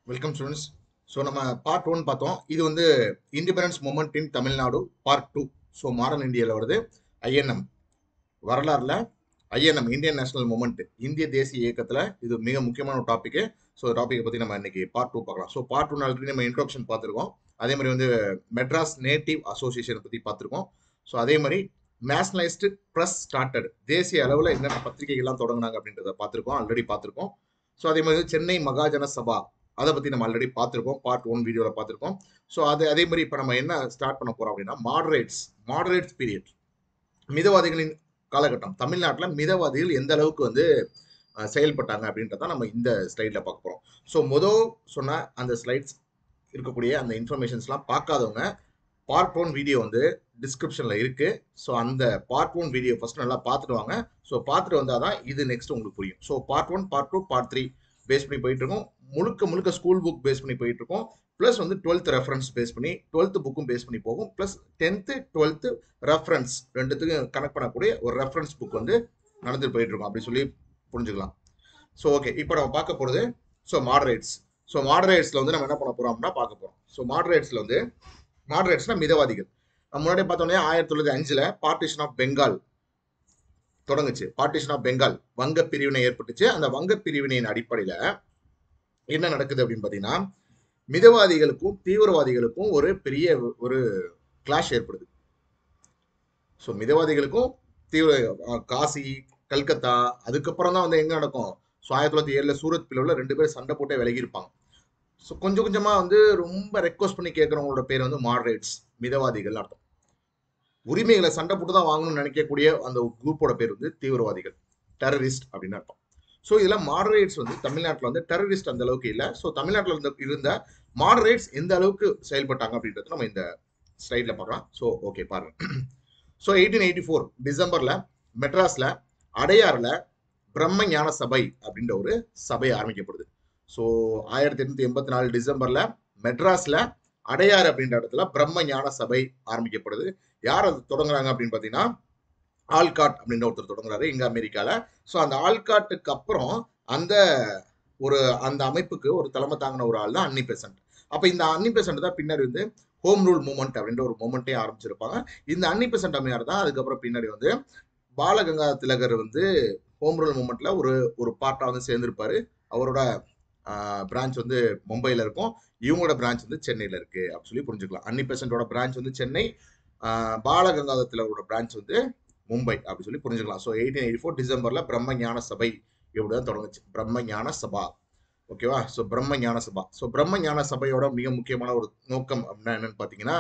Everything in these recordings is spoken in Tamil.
வெல்கம் ஸ்டூடெண்ட்ஸ் ஸோ நம்ம பார்ட் ஒன் பார்த்தோம் இது வந்து independence movement in Tamil Nadu part two so modern இந்தியாவில் வருது ஐஎன்எம் வரலாறுல ஐஎன்எம் இந்தியன் நேஷனல் மூமெண்ட் இந்திய தேசிய இயக்கத்தில் இது மிக முக்கியமான ஒரு டாப்பிக்கு ஸோ டாப்பிக்கை பற்றி நம்ம இன்னைக்கு பார்ட் டூ பார்க்கலாம் ஸோ பார்ட் ஒன் ஆல்ரெடி நம்ம இன்ட்ரோடக்ஷன் பார்த்துருக்கோம் அதே மாதிரி வந்து மெட்ராஸ் நேட்டிவ் அசோசியேஷனை பற்றி பார்த்துருக்கோம் ஸோ அதே மாதிரி நேஷனலைஸ்டு ப்ரெஸ் ஸ்டார்டட் தேசிய அளவில் என்னென்ன பத்திரிகைகள்லாம் தொடங்கினாங்க அப்படின்றத பார்த்துருக்கோம் ஆல்ரெடி பார்த்துருக்கோம் ஸோ அதே மாதிரி சென்னை மகாஜன சபா அதை பற்றி நம்ம ஆல்ரெடி பார்த்துருக்கோம் பார்ட் ஒன் வீடியோவில் பார்த்துருக்கோம் ஸோ அது அதே மாதிரி இப்போ நம்ம என்ன ஸ்டார்ட் பண்ண போகிறோம் அப்படின்னா மாடரேட்ஸ் மாடரேட்ஸ் பீரியட் மிதவாதிகளின் காலகட்டம் தமிழ்நாட்டில் மிதவாதிகள் எந்த அளவுக்கு வந்து அஹ், செயல்பட்டாங்க அப்படின்றத நம்ம இந்த ஸ்லைடில் பார்க்க போகிறோம் ஸோ மொதல் சொன்ன அந்த ஸ்லைட்ஸ் இருக்கக்கூடிய அந்த இன்ஃபர்மேஷன்ஸ்லாம் பார்க்காதவங்க பார்ட் ஒன் வீடியோ வந்து டிஸ்கிரிப்ஷனில் இருக்குது ஸோ அந்த பார்ட் ஒன் வீடியோ ஃபஸ்ட் நல்லா பார்த்துட்டு வாங்க ஸோ பார்த்துட்டு வந்தால் தான் இது நெக்ஸ்ட் உங்களுக்கு புரியும் so part one part two part three base பண்ணி போயிட்டு இருக்கோம் முழுக்க முழுக்க ஸ்கூல் புக் பேஸ் பண்ணி போயிட்டு இருக்கோம் ப்ளஸ் வந்து டுவெல்த் ரெஃபரன்ஸ் பேஸ் பண்ணி டுவெல்த் புக்கும் பேஸ் பண்ணி போகும் ப்ளஸ் டென்த்து டுவெல்த்து ரெஃபரன்ஸ் ரெண்டுத்துக்கும் கனெக்ட் பண்ணக்கூடிய ஒரு ரெஃபரன்ஸ் புக் வந்து நடந்துட்டு போயிட்டு இருக்கோம் அப்படி சொல்லி புரிஞ்சுக்கலாம் ஸோ ஓகே இப்போ நம்ம பார்க்க போகிறது ஸோ மாடரேட்ஸ் ஸோ மாடரேட்ஸில் வந்து நம்ம என்ன பண்ண போகிறோம் அப்படின்னா பார்க்க போகிறோம் ஸோ மாடரேட்ஸில் வந்து மாடரேட்ஸ்னா மிதவாதிகள் நம்ம முன்னாடி பார்த்தோன்னே ஆயிரத்தி தொள்ளாயிரத்தி அஞ்சில் பார்ட்டிஷன் ஆஃப் பெங்கால் தொடங்குச்சு பார்ட்டிஷன் ஆஃப் பெங்கால் வங்க பிரிவினை ஏற்பட்டுச்சு அந்த வங்க பிரிவினையின் அடிப்படையில் என்ன நடக்குது அப்படின்னு பார்த்தீங்கன்னா மிதவாதிகளுக்கும் தீவிரவாதிகளுக்கும் ஒரு பெரிய ஒரு கிளாஷ் ஏற்படுது ஸோ மிதவாதிகளுக்கும் தீவிர அஹ், காசி கல்கத்தா அதுக்கப்புறம் தான் வந்து எங்க நடக்கும் ஸோ ஆயிரத்தி தொள்ளாயிரத்தி ஏழுல சூரத் பிளவுல ரெண்டு பேரும் சண்டை போட்டே விலகி இருப்பாங்க ஸோ கொஞ்சம் கொஞ்சமா வந்து ரொம்ப ரெக்வஸ்ட் பண்ணி கேட்கறவங்களோட பேர் வந்து மாடரேட்ஸ் மிதவாதிகள் அர்த்தம் உரிமைகளை சண்டை போட்டு தான் வாங்கணும்னு நினைக்கக்கூடிய அந்த குரூப்போட பேர் வந்து தீவிரவாதிகள் டெரரிஸ்ட் அப்படின்னு அர்த்தம் ஸோ இதில் மாடரேட்ஸ் வந்து தமிழ்நாட்டில் வந்து டெரரிஸ்ட் அந்த அளவுக்கு இல்லை ஸோ தமிழ்நாட்டில் இருந்த இருந்த மாடரேட்ஸ் எந்த அளவுக்கு செயல்பட்டாங்க அப்படின்றது நம்ம இந்த ஸ்லைடில் பார்க்கலாம் ஸோ ஓகே பாருங்க ஸோ எயிட்டீன் எயிட்டி ஃபோர் டிசம்பரில் மெட்ராஸில் அடையாறில் பிரம்ம ஞான சபை அப்படின்ற ஒரு சபை ஆரம்பிக்கப்படுது ஸோ ஆயிரத்தி எட்நூத்தி எண்பத்தி நாலு டிசம்பரில் மெட்ராஸில் அடையாறு அப்படின்ற இடத்துல பிரம்ம ஞான சபை ஆரம்பிக்கப்படுது யார் அது தொடங்குறாங்க அப்படின்னு பார்த்தீங்கன்னா ஆல்காட் அப்படின்ற ஒருத்தர் தொடங்குறாரு இங்க அமெரிக்கால ஸோ அந்த ஆல்காட்டுக்கு அப்புறம் அந்த ஒரு அந்த அமைப்புக்கு ஒரு தலைமை தாங்கின ஒரு ஆள் தான் அன்னி பெசன்ட் அப்போ இந்த அன்னி பெசன்ட் தான் பின்னாடி வந்து ஹோம் ரூல் மூமெண்ட் அப்படின்ற ஒரு மூமெண்ட்டே ஆரம்பிச்சிருப்பாங்க இந்த அன்னி பெசன்ட் அம்மையார் தான் அதுக்கப்புறம் பின்னாடி வந்து பாலகங்கா திலகர் வந்து ஹோம் ரூல் மூமெண்ட்ல ஒரு ஒரு பார்ட்டா வந்து சேர்ந்திருப்பாரு அவரோட பிரான்ச் வந்து மும்பையில் இருக்கும் இவங்களோட பிரான்ச் வந்து சென்னையில் இருக்கு அப்படின்னு சொல்லி புரிஞ்சுக்கலாம் அன்னி பெசன்ட்டோட பிரான்ச் வந்து சென்னை ஆஹ் பாலகங்காதர திலகரோட பிரான்ச் வந்து மும்பை அப்படி சொல்லி புரிஞ்சுக்கலாம் ஸோ எயிட்டீன் எயிட்டி ஃபோர் டிசம்பர்ல பிரம்ம ஞான சபை இப்படி தான் தொடங்குச்சு பிரம்ம ஞான சபா ஓகேவா ஸோ பிரம்ம ஞான சபா ஸோ பிரம்ம ஞான சபையோட மிக முக்கியமான ஒரு நோக்கம் அப்படின்னா என்னன்னு பார்த்தீங்கன்னா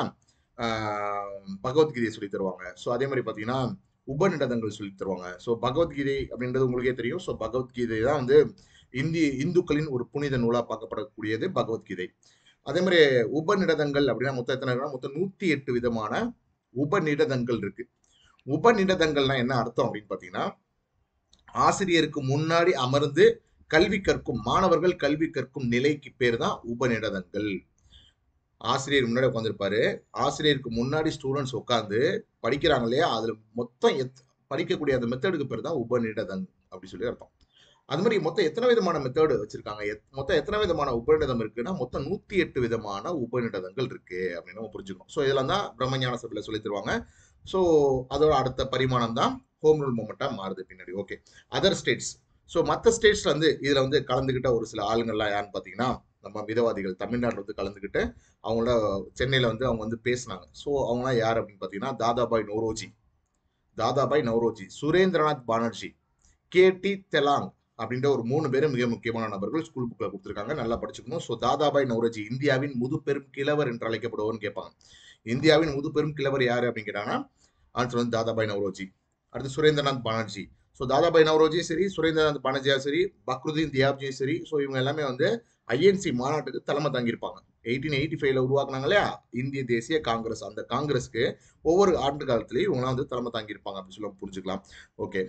ஆஹ் பகவத்கீதையை சொல்லி தருவாங்க ஸோ அதே மாதிரி பார்த்தீங்கன்னா உபநிடதங்கள் சொல்லி தருவாங்க ஸோ பகவத்கீதை அப்படின்றது உங்களுக்கே தெரியும் ஸோ பகவத்கீதை தான் வந்து இந்தி இந்துக்களின் ஒரு புனித நூலாக பார்க்கப்படக்கூடியது பகவத்கீதை அதே மாதிரி உபநிடதங்கள் அப்படின்னா மொத்தம் எத்தனை இருக்குன்னா மொத்தம் நூத்தி எட்டு விதமான உபநிடதங்கள் இருக்கு உபநிடதங்கள்னா என்ன அர்த்தம் அப்படின்னு பார்த்தீங்கன்னா ஆசிரியருக்கு முன்னாடி அமர்ந்து கல்வி கற்கும் மாணவர்கள் கல்வி கற்கும் நிலைக்கு பேர் தான் உபநிடதங்கள் ஆசிரியர் முன்னாடி உட்காந்துருப்பாரு ஆசிரியருக்கு முன்னாடி ஸ்டூடெண்ட்ஸ் உட்காந்து படிக்கிறாங்க இல்லையா அதுல மொத்தம் எத் படிக்கக்கூடிய அந்த மெத்தடுக்கு பேர் தான் உபநிடதம் அப்படி சொல்லி அர்த்தம் அது மாதிரி மொத்தம் எத்தனை விதமான மெத்தடு வச்சிருக்காங்க எத்- மொத்தம் எத்தனை விதமான உபநிடதம் இருக்குன்னா மொத்தம் நூத்தி எட்டு விதமான உபநிடதங்கள் இருக்கு அப்படின்னு நம்ம புரிஞ்சுக்கணும் ஸோ இதெல்லாம் தான் பிரம்மஞான சபையில சொல்லி தருவாங்க ஸோ அதோட அடுத்த பரிமாணம் தான் ஹோம் ரூல் மூமெண்டா மாறுது பின்னாடி ஓகே அதர் ஸ்டேட்ஸ் ஸோ மற்ற ஸ்டேட்ஸ்ல வந்து இதுல வந்து கலந்துக்கிட்ட ஒரு சில ஆளுங்கள்லாம் யாருன்னு பார்த்தீங்கன்னா நம்ம மிதவாதிகள் தமிழ்நாட்டில் வந்து கலந்துக்கிட்டு அவங்களோட சென்னையில் வந்து அவங்க வந்து பேசினாங்க ஸோ அவங்களாம் யார் அப்படின்னு பார்த்தீங்கன்னா தாதாபாய் நௌரோஜி தாதாபாய் நௌரோஜி சுரேந்திரநாத் பானர்ஜி கே டி தெலாங் அப்படின்ற ஒரு மூணு பேரும் மிக முக்கியமான நபர்கள் ஸ்கூல் புக்கில் கொடுத்துருக்காங்க நல்லா படிச்சுக்கணும் ஸோ தாதாபாய் நௌரோஜி இந்தியாவின் முதுபெரும் கிழவர் என்று அழைக்கப்படுவோர்னு கேட்பாங்க இந்தியாவின் முதுபெரும் கிழவர் யாரு அப்படின்னு கேட்டாங்கன்னா ஆன்சர் வந்து தாதாபாய் நௌரோஜி அடுத்து சுரேந்திரநாத் பானர்ஜி ஸோ தாதாபாய் நௌரோஜியும் சரி சுரேந்திரநாத் பானர்ஜியும் சரி பக்ருதீன் தியாப்ஜியும் சரி ஸோ இவங்க எல்லாமே வந்து ஐஎன்சி மாநாட்டுக்கு தலைமை தாங்கியிருப்பாங்க எயிட்டீன் எயிட்டி ஃபைவ்ல உருவாக்குனாங்க இல்லையா இந்திய தேசிய காங்கிரஸ் அந்த காங்கிரஸ்க்கு ஒவ்வொரு ஆண்டு காலத்திலையும் இவங்களாம் வந்து தலைமை தாங்கியிருப்பாங்க அப்படின்னு சொல்லி நம்ம புரிஞ்சுக்கலாம் ஓகே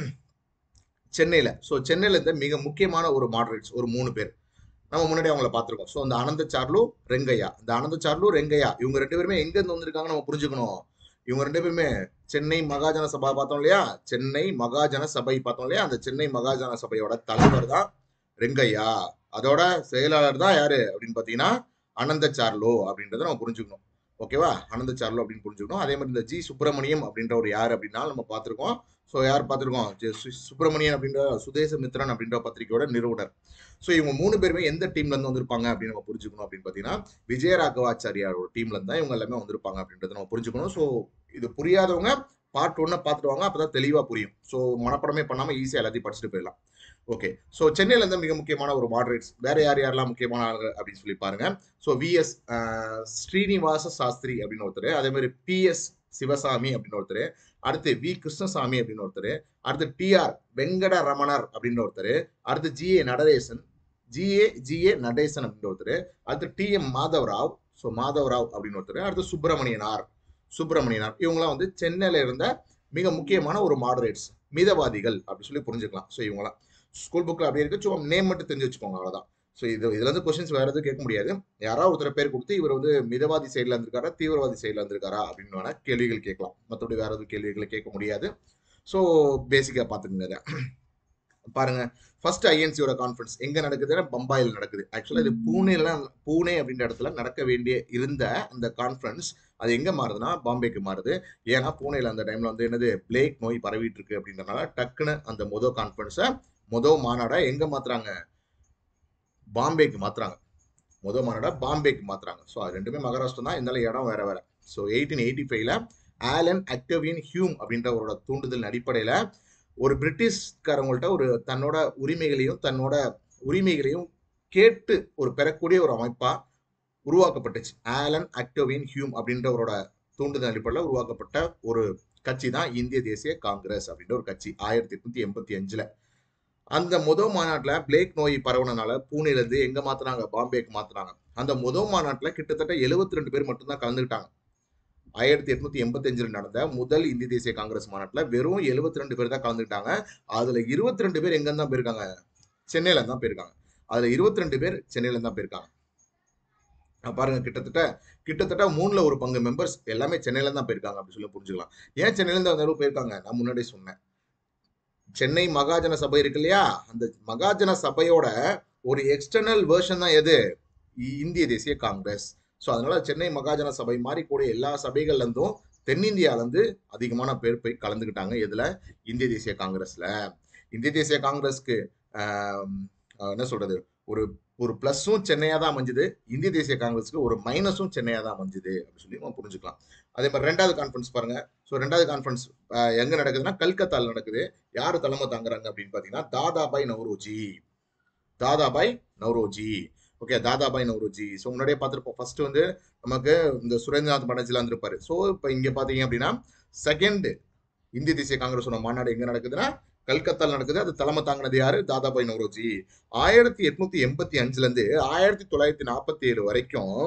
சென்னையில் ஸோ சென்னையில் இருந்த மிக முக்கியமான ஒரு மாடரேட்ஸ் ஒரு மூணு பேர் நம்ம முன்னாடி அவங்கள பார்த்துருக்கோம் ஸோ அந்த அனந்த சார்லு ரெங்கையா இந்த அனந்த சார்லு ரெங்கையா இவங்க ரெண்டு பேருமே எங்கேருந்து வந்திருக்காங்க நம்ம புரிஞ்சுக்கணும் இவங்க ரெண்டு பேருமே சென்னை மகாஜன சபை பார்த்தோம் இல்லையா சென்னை மகாஜன சபை பார்த்தோம் இல்லையா அந்த சென்னை மகாஜன சபையோட தலைவர் தான் ரெங்கையா அதோட செயலாளர் தான் யாரு அப்படின்னு பாத்தீங்கன்னா அனந்த சார்லோ அப்படின்றத நம்ம புரிஞ்சுக்கணும் ஓகேவா அனந்த சார்லோ அப்படின்னு புரிஞ்சுக்கணும் அதே மாதிரி இந்த ஜி சுப்பிரமணியம் அப்படின்ற ஒரு யார் அப்படின்னா நம்ம பார்த்திருக்கோம் ஸோ யார் பார்த்திருக்கோம் ஜெ- சு- சுப்பிரமணியன் அப்படின்ற சுதேச மித்ரன் அப்படின்ற பத்திரிகையோட நிறுவனர் ஸோ இவங்க மூணு பேருமே எந்த டீம்ல இருந்து வந்திருப்பாங்க அப்படின்னு நம்ம புரிஞ்சுக்கணும் அப்படின்னு பார்த்தீங்கன்னா விஜயராகவாச்சாரியாரோட டீம்ல இருந்து தான் இவங்க எல்லாமே வந்திருப்பாங்க அப்படின்றத நம்ம புரிஞ்சுக்கணும் ஸோ இது புரியாதவங்க பார்ட் ஒன்னை பார்த்துட்டு வாங்க அப்பதான் தெளிவா புரியும் ஸோ மனப்படமே பண்ணாம ஈஸியா எல்லாத்தையும் படிச்சுட்டு போயிடலாம் ஓகே ஸோ சென்னையில இருந்து மிக முக்கியமான ஒரு மாடரேட்ஸ் வேற யார் யாரெல்லாம் முக்கியமான ஆளுங்க அப்படின்னு சொல்லி பாருங்க ஸோ விஎஸ் ஸ்ரீனிவாச சாஸ்திரி அப்படின்னு ஒருத்தர் அதே மாதிரி பிஎஸ் சிவசாமி அப்படின்னு ஒருத்தர் அடுத்து வி கிருஷ்ணசாமி அப்படின்னு ஒருத்தர் அடுத்து டிஆர் வெங்கட ரமணர் அப்படின்னு ஒருத்தர் அடுத்து G A Natarajan G A G A Natesan அப்படின்னு ஒருத்தர் அடுத்து T M Madhavrao so Madhavrao அப்படின்னு ஒருத்தர் அடுத்து சுப்பிரமணியனார் சுப்பிரமணியனார் இவங்களாம் வந்து சென்னையில இருந்த மிக முக்கியமான ஒரு மாடரேட்ஸ் மிதவாதிகள் அப்படின்னு சொல்லி புரிஞ்சுக்கலாம் ஸோ இவங்களாம் ஸ்கூல் புக்கில் அப்படியே இருக்கு சும்மா நேம் மட்டும் தெரிஞ்சு வச்சுக்கோங்க அவ்வளோதான் ஸோ இது இதுல இருந்து கொஸ்டின்ஸ் வேற எதுவும் கேட்க முடியாது யாராவது ஒருத்தர் பேர் கொடுத்து இவர் வந்து மிதவாதி சைடில் இருந்திருக்காரா தீவிரவாதி சைடில் இருந்திருக்காரா அப்படின்னு வேணா கேள்விகள் கேட்கலாம் மற்றபடி வேற எதுவும் கேள்விகளை கேட்க முடியாது ஸோ பேசிக்காக பார்த்துக்குங்க இதை. பாருங்க ஃபர்ஸ்ட் ஐஎன்சியோட கான்ஃபரன்ஸ் எங்க நடக்குதுன்னா பம்பாயில் நடக்குது ஆக்சுவலா இது பூனேல பூனே அப்படின்ற இடத்துல நடக்க வேண்டிய இருந்த அந்த கான்ஃபரன்ஸ் அது எங்க மாறுதுன்னா பாம்பேக்கு மாறுது ஏன்னா பூனேல அந்த டைம்ல வந்து என்னது பிளேக் நோய் பரவிட்டு இருக்கு அப்படின்றனால டக்குன்னு அந்த முத கான்ஃபரன்ஸை முத மாநாடா எங்க மாத்துறாங்க பாம்பேக்கு மாத்துறாங்க முத மாநாடா பாம்பேக்கு மாத்துறாங்க ஸோ அது ரெண்டுமே மகாராஷ்டிரம் தான் இருந்தாலும் இடம் வேற வேற ஸோ எயிட்டீன் எயிட்டி ஃபைவ்ல ஆலன் அக்டவியன் ஹியூம் அப்படின்றவரோட தூண்டுதல் அடிப்படையில ஒரு பிரிட்டிஷ்காரங்கள்ட்ட ஒரு தன்னோட உரிமைகளையும் தன்னோட உரிமைகளையும் கேட்டு ஒரு பெறக்கூடிய ஒரு அமைப்பா உருவாக்கப்பட்டுச்சு ஆலன் அக்டோவியன் ஹியூம் அப்படின்றவரோட தூண்டுதல் அடிப்படையில் உருவாக்கப்பட்ட ஒரு கட்சி தான் இந்திய தேசிய காங்கிரஸ் அப்படின்ற ஒரு கட்சி ஆயிரத்தி எட்நூத்தி எண்பத்தி அஞ்சுல அந்த முதல் மாநாட்டுல பிளேக் நோய் பரவுனனால பூனேல இருந்து எங்க மாத்துனாங்க பாம்பேக்கு மாத்துனாங்க அந்த முதல் மாநாட்டுல கிட்டத்தட்ட 72 ரெண்டு பேர் மட்டும்தான் கலந்துக்கிட்டாங்க ஆயிரத்தி எட்நூத்தி எண்பத்தி அஞ்சுல நடந்த முதல் இந்திய தேசிய காங்கிரஸ் மாநாட்டுல வெறும் 72 ரெண்டு பேர் தான் கலந்துக்கிட்டாங்க அதுல 22 ரெண்டு பேர் எங்க தான் போயிருக்காங்க சென்னையில தான் போயிருக்காங்க அதுல 22 ரெண்டு பேர் சென்னையில தான் போயிருக்காங்க அப்ப பாருங்க கிட்டத்தட்ட கிட்டத்தட்ட மூணுல ஒரு பங்கு மெம்பர்ஸ் எல்லாமே சென்னையில தான் போயிருக்காங்க அப்படின்னு சொல்லி புரிஞ்சுக்கலாம் ஏன் சென்னையில இருந்து அந்த அளவு போயிருக்காங்க நான் முன்னாடியே சொன்னேன் சென்னை மகாஜன சபை இருக்கு இல்லையா அந்த மகாஜன சபையோட ஒரு எக்ஸ்டர்னல் வேர்ஷன் தான் எது இ- இந்திய தேசிய காங்கிரஸ் ஸோ அதனால சென்னை மகாஜன சபை மாதிரி கூட எல்லா சபைகள்ல இருந்தும் தென்னிந்தியால இருந்து அதிகமான பேர் போய் கலந்துக்கிட்டாங்க எதுல இந்திய தேசிய காங்கிரஸ்ல இந்திய தேசிய காங்கிரஸ்க்கு ஆம், ஆஹ், என்ன சொல்றது ஒரு ஒரு பிளஸும் சென்னையா தான் அமைஞ்சுது இந்திய தேசிய காங்கிரஸ்க்கு ஒரு மைனஸும் சென்னையா தான் அமைஞ்சுது அப்படின்னு சொல்லி நம்ம புரிஞ்சுக்கலாம் அதே மாதிரி ரெண்டாவது கான்ஃபரன்ஸ் பாருங்க ஸோ ரெண்டாவது கான்ஃபரன்ஸ் எங்க நடக்குதுன்னா கல்கத்தால நடக்குது யாரு தலைமை தாங்குறாங்க அப்படின்னு பாத்தீங்கன்னா தாதாபாய் நவ்ரோஜி தாதாபாய் நவ்ரோஜி ஓகே தாதாபாய் நவ்ரோஜி ஸோ முன்னாடியே பார்த்துருப்போம் ஃபர்ஸ்ட் வந்து நமக்கு இந்த சுரேந்திரநாத் பானர்ஜிலாம் இருந்திருப்பாரு ஸோ இப்போ இங்க பாத்தீங்க அப்படின்னா செகண்ட் இந்திய தேசிய காங்கிரஸோட மாநாடு எங்க நடக்குதுன்னா கல்கத்தால நடக்குது அது தலைமை தாங்கினது யாரு தாதாபாய் நவ்ரோஜி ஆயிரத்தி எட்நூத்தி எண்பத்தி அஞ்சுல இருந்து ஆயிரத்தி தொள்ளாயிரத்தி நாற்பத்தி ஏழு வரைக்கும்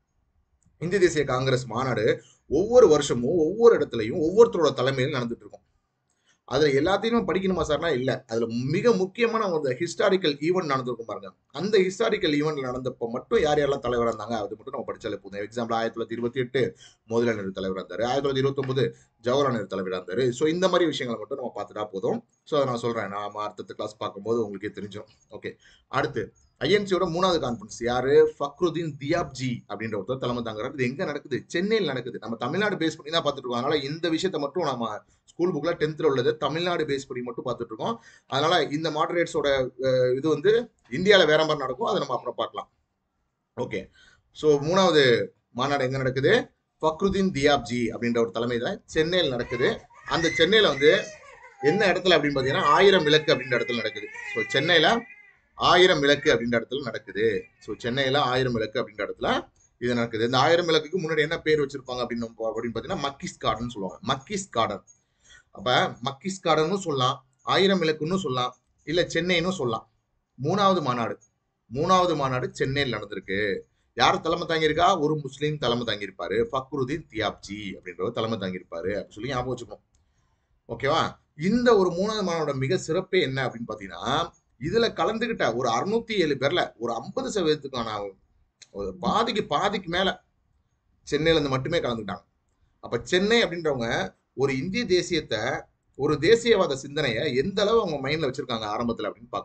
இந்திய தேசிய காங்கிரஸ் மாநாடு ஒவ்வொரு வருஷமும் ஒவ்வொரு இடத்துலையும் ஒவ்வொருத்தரோட தலைமையில் நடந்துட்டு இருக்கும் அதுல எல்லாத்தையும் படிக்கணுமா சார்னா இல்ல அதுல மிக முக்கியமான ஒரு ஹிஸ்டாரிக்கல் ஈவெண்ட் நடந்திருக்கும் பாருங்க அந்த ஹிஸ்டாரிக்கல் ஈவெண்ட் நடந்தப்போ மட்டும் யார் யாரெல்லாம் தலைவராக இருந்தாங்க அது மட்டும் நம்ம படிச்சாலே போதும் எக்ஸாம்பிள் ஆயிரத்தி தொள்ளாயிரத்தி இருபத்தி எட்டு மோதிலால் நேரு தலைவராக இருந்தாரு ஆயிரத்தி தொள்ளாயிரத்தி இருபத்தி ஒன்பது ஜவஹர்லால் நேரு தலைவராக இருந்தாரு ஸோ இந்த மாதிரி விஷயங்களை மட்டும் நம்ம பார்த்துட்டா போதும் ஸோ அதை நான் சொல்றேன் நான் அடுத்த கிளாஸ் பார்க்கும்போது உங்களுக்கே தெரிஞ்சிடும் ஓகே அடுத்து ஐஎன்சியோட மூணாவது கான்ஃபரன்ஸ் யாரு ஃபக்ருதீன் தியாப்ஜி அப்படின்ற ஒருத்தர் தலைமை தாங்குறாரு இது எங்க நடக்குது சென்னையில் நடக்குது நம்ம தமிழ்நாடு பேஸ் பண்ணி தான் பார்த்துட்டு இருக்கோம் அதனால இந்த விஷயத்தை மட்டும் நம்ம ஸ்கூல் புக்ல டென்த்ல உள்ளது தமிழ்நாடு பேஸ் பண்ணி மட்டும் பார்த்துட்டு இருக்கோம் அதனால இந்த மாடரேட்ஸோட இது வந்து இந்தியால வேற மாதிரி நடக்கும் அதை நம்ம அப்புறம் பார்க்கலாம் ஓகே ஸோ மூணாவது மாநாடு எங்க நடக்குது ஃபக்ருதீன் தியாப்ஜி அப்படின்ற ஒரு தலைமையில சென்னையில் நடக்குது அந்த சென்னையில வந்து என்ன இடத்துல அப்படின்னு பார்த்தீங்கன்னா ஆயிரம் விளக்கு அப்படின்ற இடத்துல நடக்குது ஸோ சென்னையில ஆயிரம் விளக்கு அப்படின்ற இடத்துல நடக்குது ஸோ சென்னையில ஆயிரம் விளக்கு அப்படின்ற இடத்துல இது நடக்குது இந்த ஆயிரம் விளக்குக்கு முன்னாடி என்ன பேர் வச்சிருப்பாங்க அப்படின்னு நம்ம அப்படின்னு பார்த்தீங்கன்னா மக்கிஸ் கார்டன் சொல்லுவாங்க மக்கிஸ் கார்டன் அப்ப மக்கிஸ் கார்டன்னு சொல்லலாம் ஆயிரம் விளக்குன்னு சொல்லலாம் இல்ல சென்னைன்னு சொல்லலாம் மூணாவது மாநாடு மூணாவது மாநாடு சென்னையில் நடந்திருக்கு யார் தலைமை தாங்கியிருக்கா ஒரு முஸ்லீம் தலைமை தாங்கியிருப்பாரு ஃபக்ருதீன் தியாப்ஜி அப்படின்றவர் தலைமை தாங்கியிருப்பாரு அப்படின்னு சொல்லி ஞாபகம் வச்சுக்கணும் ஓகேவா இந்த ஒரு மூணாவது மாநாடோட மிக சிறப்பே என்ன அப்படின்னு பாத்தீங்கன்னா இதுல கலந்துகிட்ட ஒரு அறுநூத்தி ஏழு பேர்ல ஒரு ஐம்பது சதவீதத்துக்கான ஒரு பாதிக்கு பாதிக்கு மேல சென்னையில இருந்து மட்டுமே கலந்துக்கிட்டாங்க அப்ப சென்னை அப்படின்றவங்க ஒரு இந்திய தேசியத்தை ஒரு தேசியவாத சிந்தனையை எந்த அளவு அவங்க மைண்ட்ல வச்சிருக்காங்க ஆரம்பத்துல அப்படின்னு பார்க்கணும்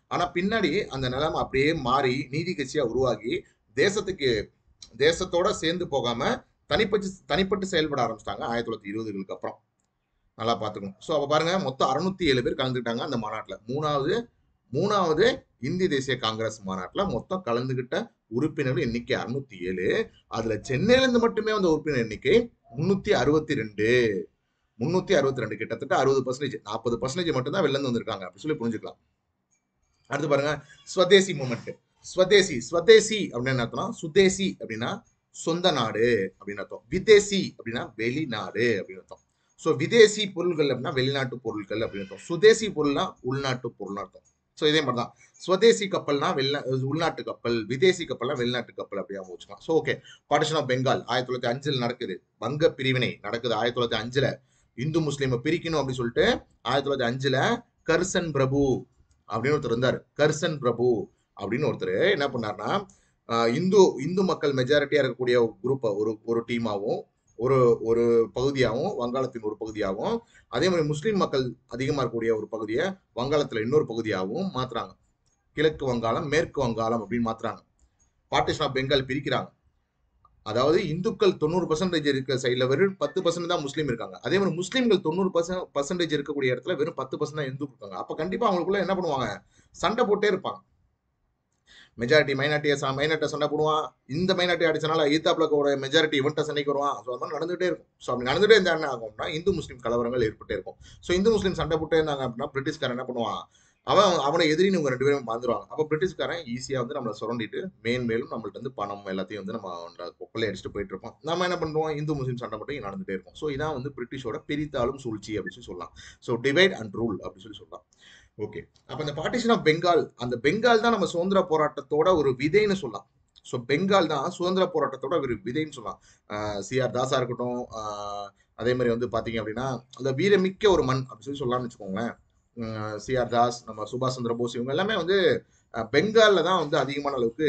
ஆனா பின்னாடி அந்த நிலைமை அப்படியே மாறி நீதி கட்சியா உருவாகி தேசத்துக்கு தேசத்தோட சேர்ந்து போகாம தனிப்பட்டு தனிப்பட்டு செயல்பட ஆரம்பிச்சிட்டாங்க ஆயிரத்தி தொள்ளாயிரத்தி இருபதுகளுக்கு அப்புறம் நல்லா பார்த்துக்கணும் ஸோ அப்போ பாருங்க மொத்தம் அறுநூத்தி ஏழு பேர் கலந்துக்கிட்டாங்க அந்த மாநாட்டில் மூணாவது மூணாவது இந்திய தேசிய காங்கிரஸ் மாநாட்டில் மொத்தம் கலந்துகிட்ட உறுப்பினர்கள் எண்ணிக்கை அறுநூத்தி ஏழு அதுல சென்னையில இருந்து மட்டுமே வந்த உறுப்பினர் எண்ணிக்கை முன்னூத்தி அறுபத்தி ரெண்டு முன்னூத்தி அறுபத்தி ரெண்டு கிட்டத்தட்ட அறுபது பர்சன்டேஜ் நாற்பது பர்சன்டேஜ் மட்டும் தான் வெளில இருந்து வந்திருக்காங்க அப்படி சொல்லி புரிஞ்சுக்கலாம் அடுத்து பாருங்க ஸ்வதேசி மூமெண்ட் ஸ்வதேசி ஸ்வதேசி அப்படின்னு என்ன அர்த்தம் சுதேசி அப்படின்னா சொந்த நாடு அப்படின்னு அர்த்தம் விதேசி அப்படின்னா வெளிநாடு அப்படின்னு அர்த்தம் ஸோ விதேசி பொருள்கள் அப்படின்னா வெளிநாட்டு பொருட்கள் அப்படின்னு அர்த்தம் சுதேசி பொருள்னா உள்நாட்டு பொருள்னு அர்த்தம் ஸோ இதே மாதிரி தான் ஸ்வதேசி கப்பல்னா வெளிநா உள்நாட்டு கப்பல் விதேசி கப்பல்னா வெளிநாட்டு கப்பல் அப்படியே வச்சுக்கலாம் so okay partition of Bengal ஆயிரத்தி தொள்ளாயிரத்தி அஞ்சில் நடக்குது வங்க பிரிவினை நடக்குது ஆயிரத்தி தொள்ளாயிரத்தி அஞ்சுல இந்து முஸ்லீமை பிரிக்கணும் அப்படின்னு சொல்லிட்டு ஆயிரத்தி தொள்ளாயிரத்தி அஞ்சுல கர்சன் பிரபு அப்படின்னு ஒருத்தர் இருந்தார் கர்சன் பிரபு அப்படின்னு ஒருத்தர் என்ன பண்ணாருன்னா ஆஹ் இந்து இந்து மக்கள் மெஜாரிட்டியா இருக்கக்கூடிய குரூப்பை ஒரு ஒரு டீமாவும் ஒரு ஒரு பகுதியாகவும் வங்காளத்தின் ஒரு பகுதியாகவும் அதே மாதிரி முஸ்லீம் மக்கள் அதிகமாக இருக்கக்கூடிய ஒரு பகுதியை வங்காளத்தில் இன்னொரு பகுதியாகவும் மாத்துறாங்க கிழக்கு வங்காளம் மேற்கு வங்காளம் அப்படின்னு மாத்துறாங்க பார்ட்டிஷன் ஆஃப் பெங்கால் பிரிக்கிறாங்க அதாவது இந்துக்கள் தொண்ணூறு பர்சன்டேஜ் இருக்க சைடில் வெறும் பத்து பர்சன்ட் தான் முஸ்லீம் இருக்காங்க அதே மாதிரி முஸ்லீம்கள் தொண்ணூறு பர்சன்ட் பர்சன்டேஜ் இருக்கக்கூடிய இடத்துல வெறும் பத்து பர்சன்ட் தான் இந்து இருக்காங்க அப்போ கண்டிப்பாக அவங்களுக்குள்ள என்ன பண்ணுவாங்க சண்டை போட்டே இருப்பாங்க மெஜாரிட்டி மைனாரிட்டியை மைனாரிட்டி சண்டை போடுவான் இந்த மைனாரிட்டி அடிச்சனால ஈத்தாப்ல ஒரு மெஜாரிட்டி இவன்ட்ட சண்டைக்கு வருவான் ஸோ அது நடந்துகிட்டே இருக்கும் ஸோ அப்படி நடந்துட்டே இருந்தா என்ன ஆகும்னா இந்து முஸ்லீம் கலவரங்கள் ஏற்பட்டே இருக்கும் ஸோ இந்து முஸ்லீம் சண்டை போட்டே இருந்தாங்க அப்படின்னா பிரிட்டிஷ்காரன் என்ன பண்ணுவான் அவன் அவனை எதிரின்னு இவங்க ரெண்டு பேரும் வந்துருவாங்க அப்போ பிரிட்டிஷ்காரன் ஈஸியாக வந்து நம்மளை சுரண்டிட்டு மேன் மேலும் நம்மள்ட்ட வந்து பணம் எல்லாத்தையும் வந்து நம்ம கொள்ளை அடிச்சுட்டு போயிட்டு இருப்போம் நம்ம என்ன பண்ணுவோம் இந்து முஸ்லீம் சண்டை மட்டும் இங்க நடந்துட்டே இருக்கும் ஸோ இதான் வந்து பிரிட்டிஷோட பிரித்தாலும் சூழ்ச்சி அப்படின்னு சொல்லி சொல்லலாம் ஸோ டிவைட் அண்ட் ரூல் அப்படின்னு சொல்லி சொல்லலாம் ஓகே அப்ப இந்த பார்ட்டிஷன் ஆஃப் பெங்கால் அந்த பெங்கால் தான் நம்ம சுதந்திர போராட்டத்தோட ஒரு விதைன்னு சொல்லலாம் ஸோ பெங்கால் தான் சுதந்திர போராட்டத்தோட ஒரு விதைன்னு சொல்லலாம் சிஆர் தாஸா இருக்கட்டும் ஆஹ் அதே மாதிரி வந்து பாத்தீங்க அப்படின்னா அந்த வீரமிக்க ஒரு மண் அப்படின்னு சொல்லி சொல்லலாம்னு வச்சுக்கோங்களேன் சிஆர் தாஸ் நம்ம சுபாஷ் சந்திர போஸ் இவங்க எல்லாமே வந்து அஹ், பெங்கால்ல தான் வந்து அதிகமான அளவுக்கு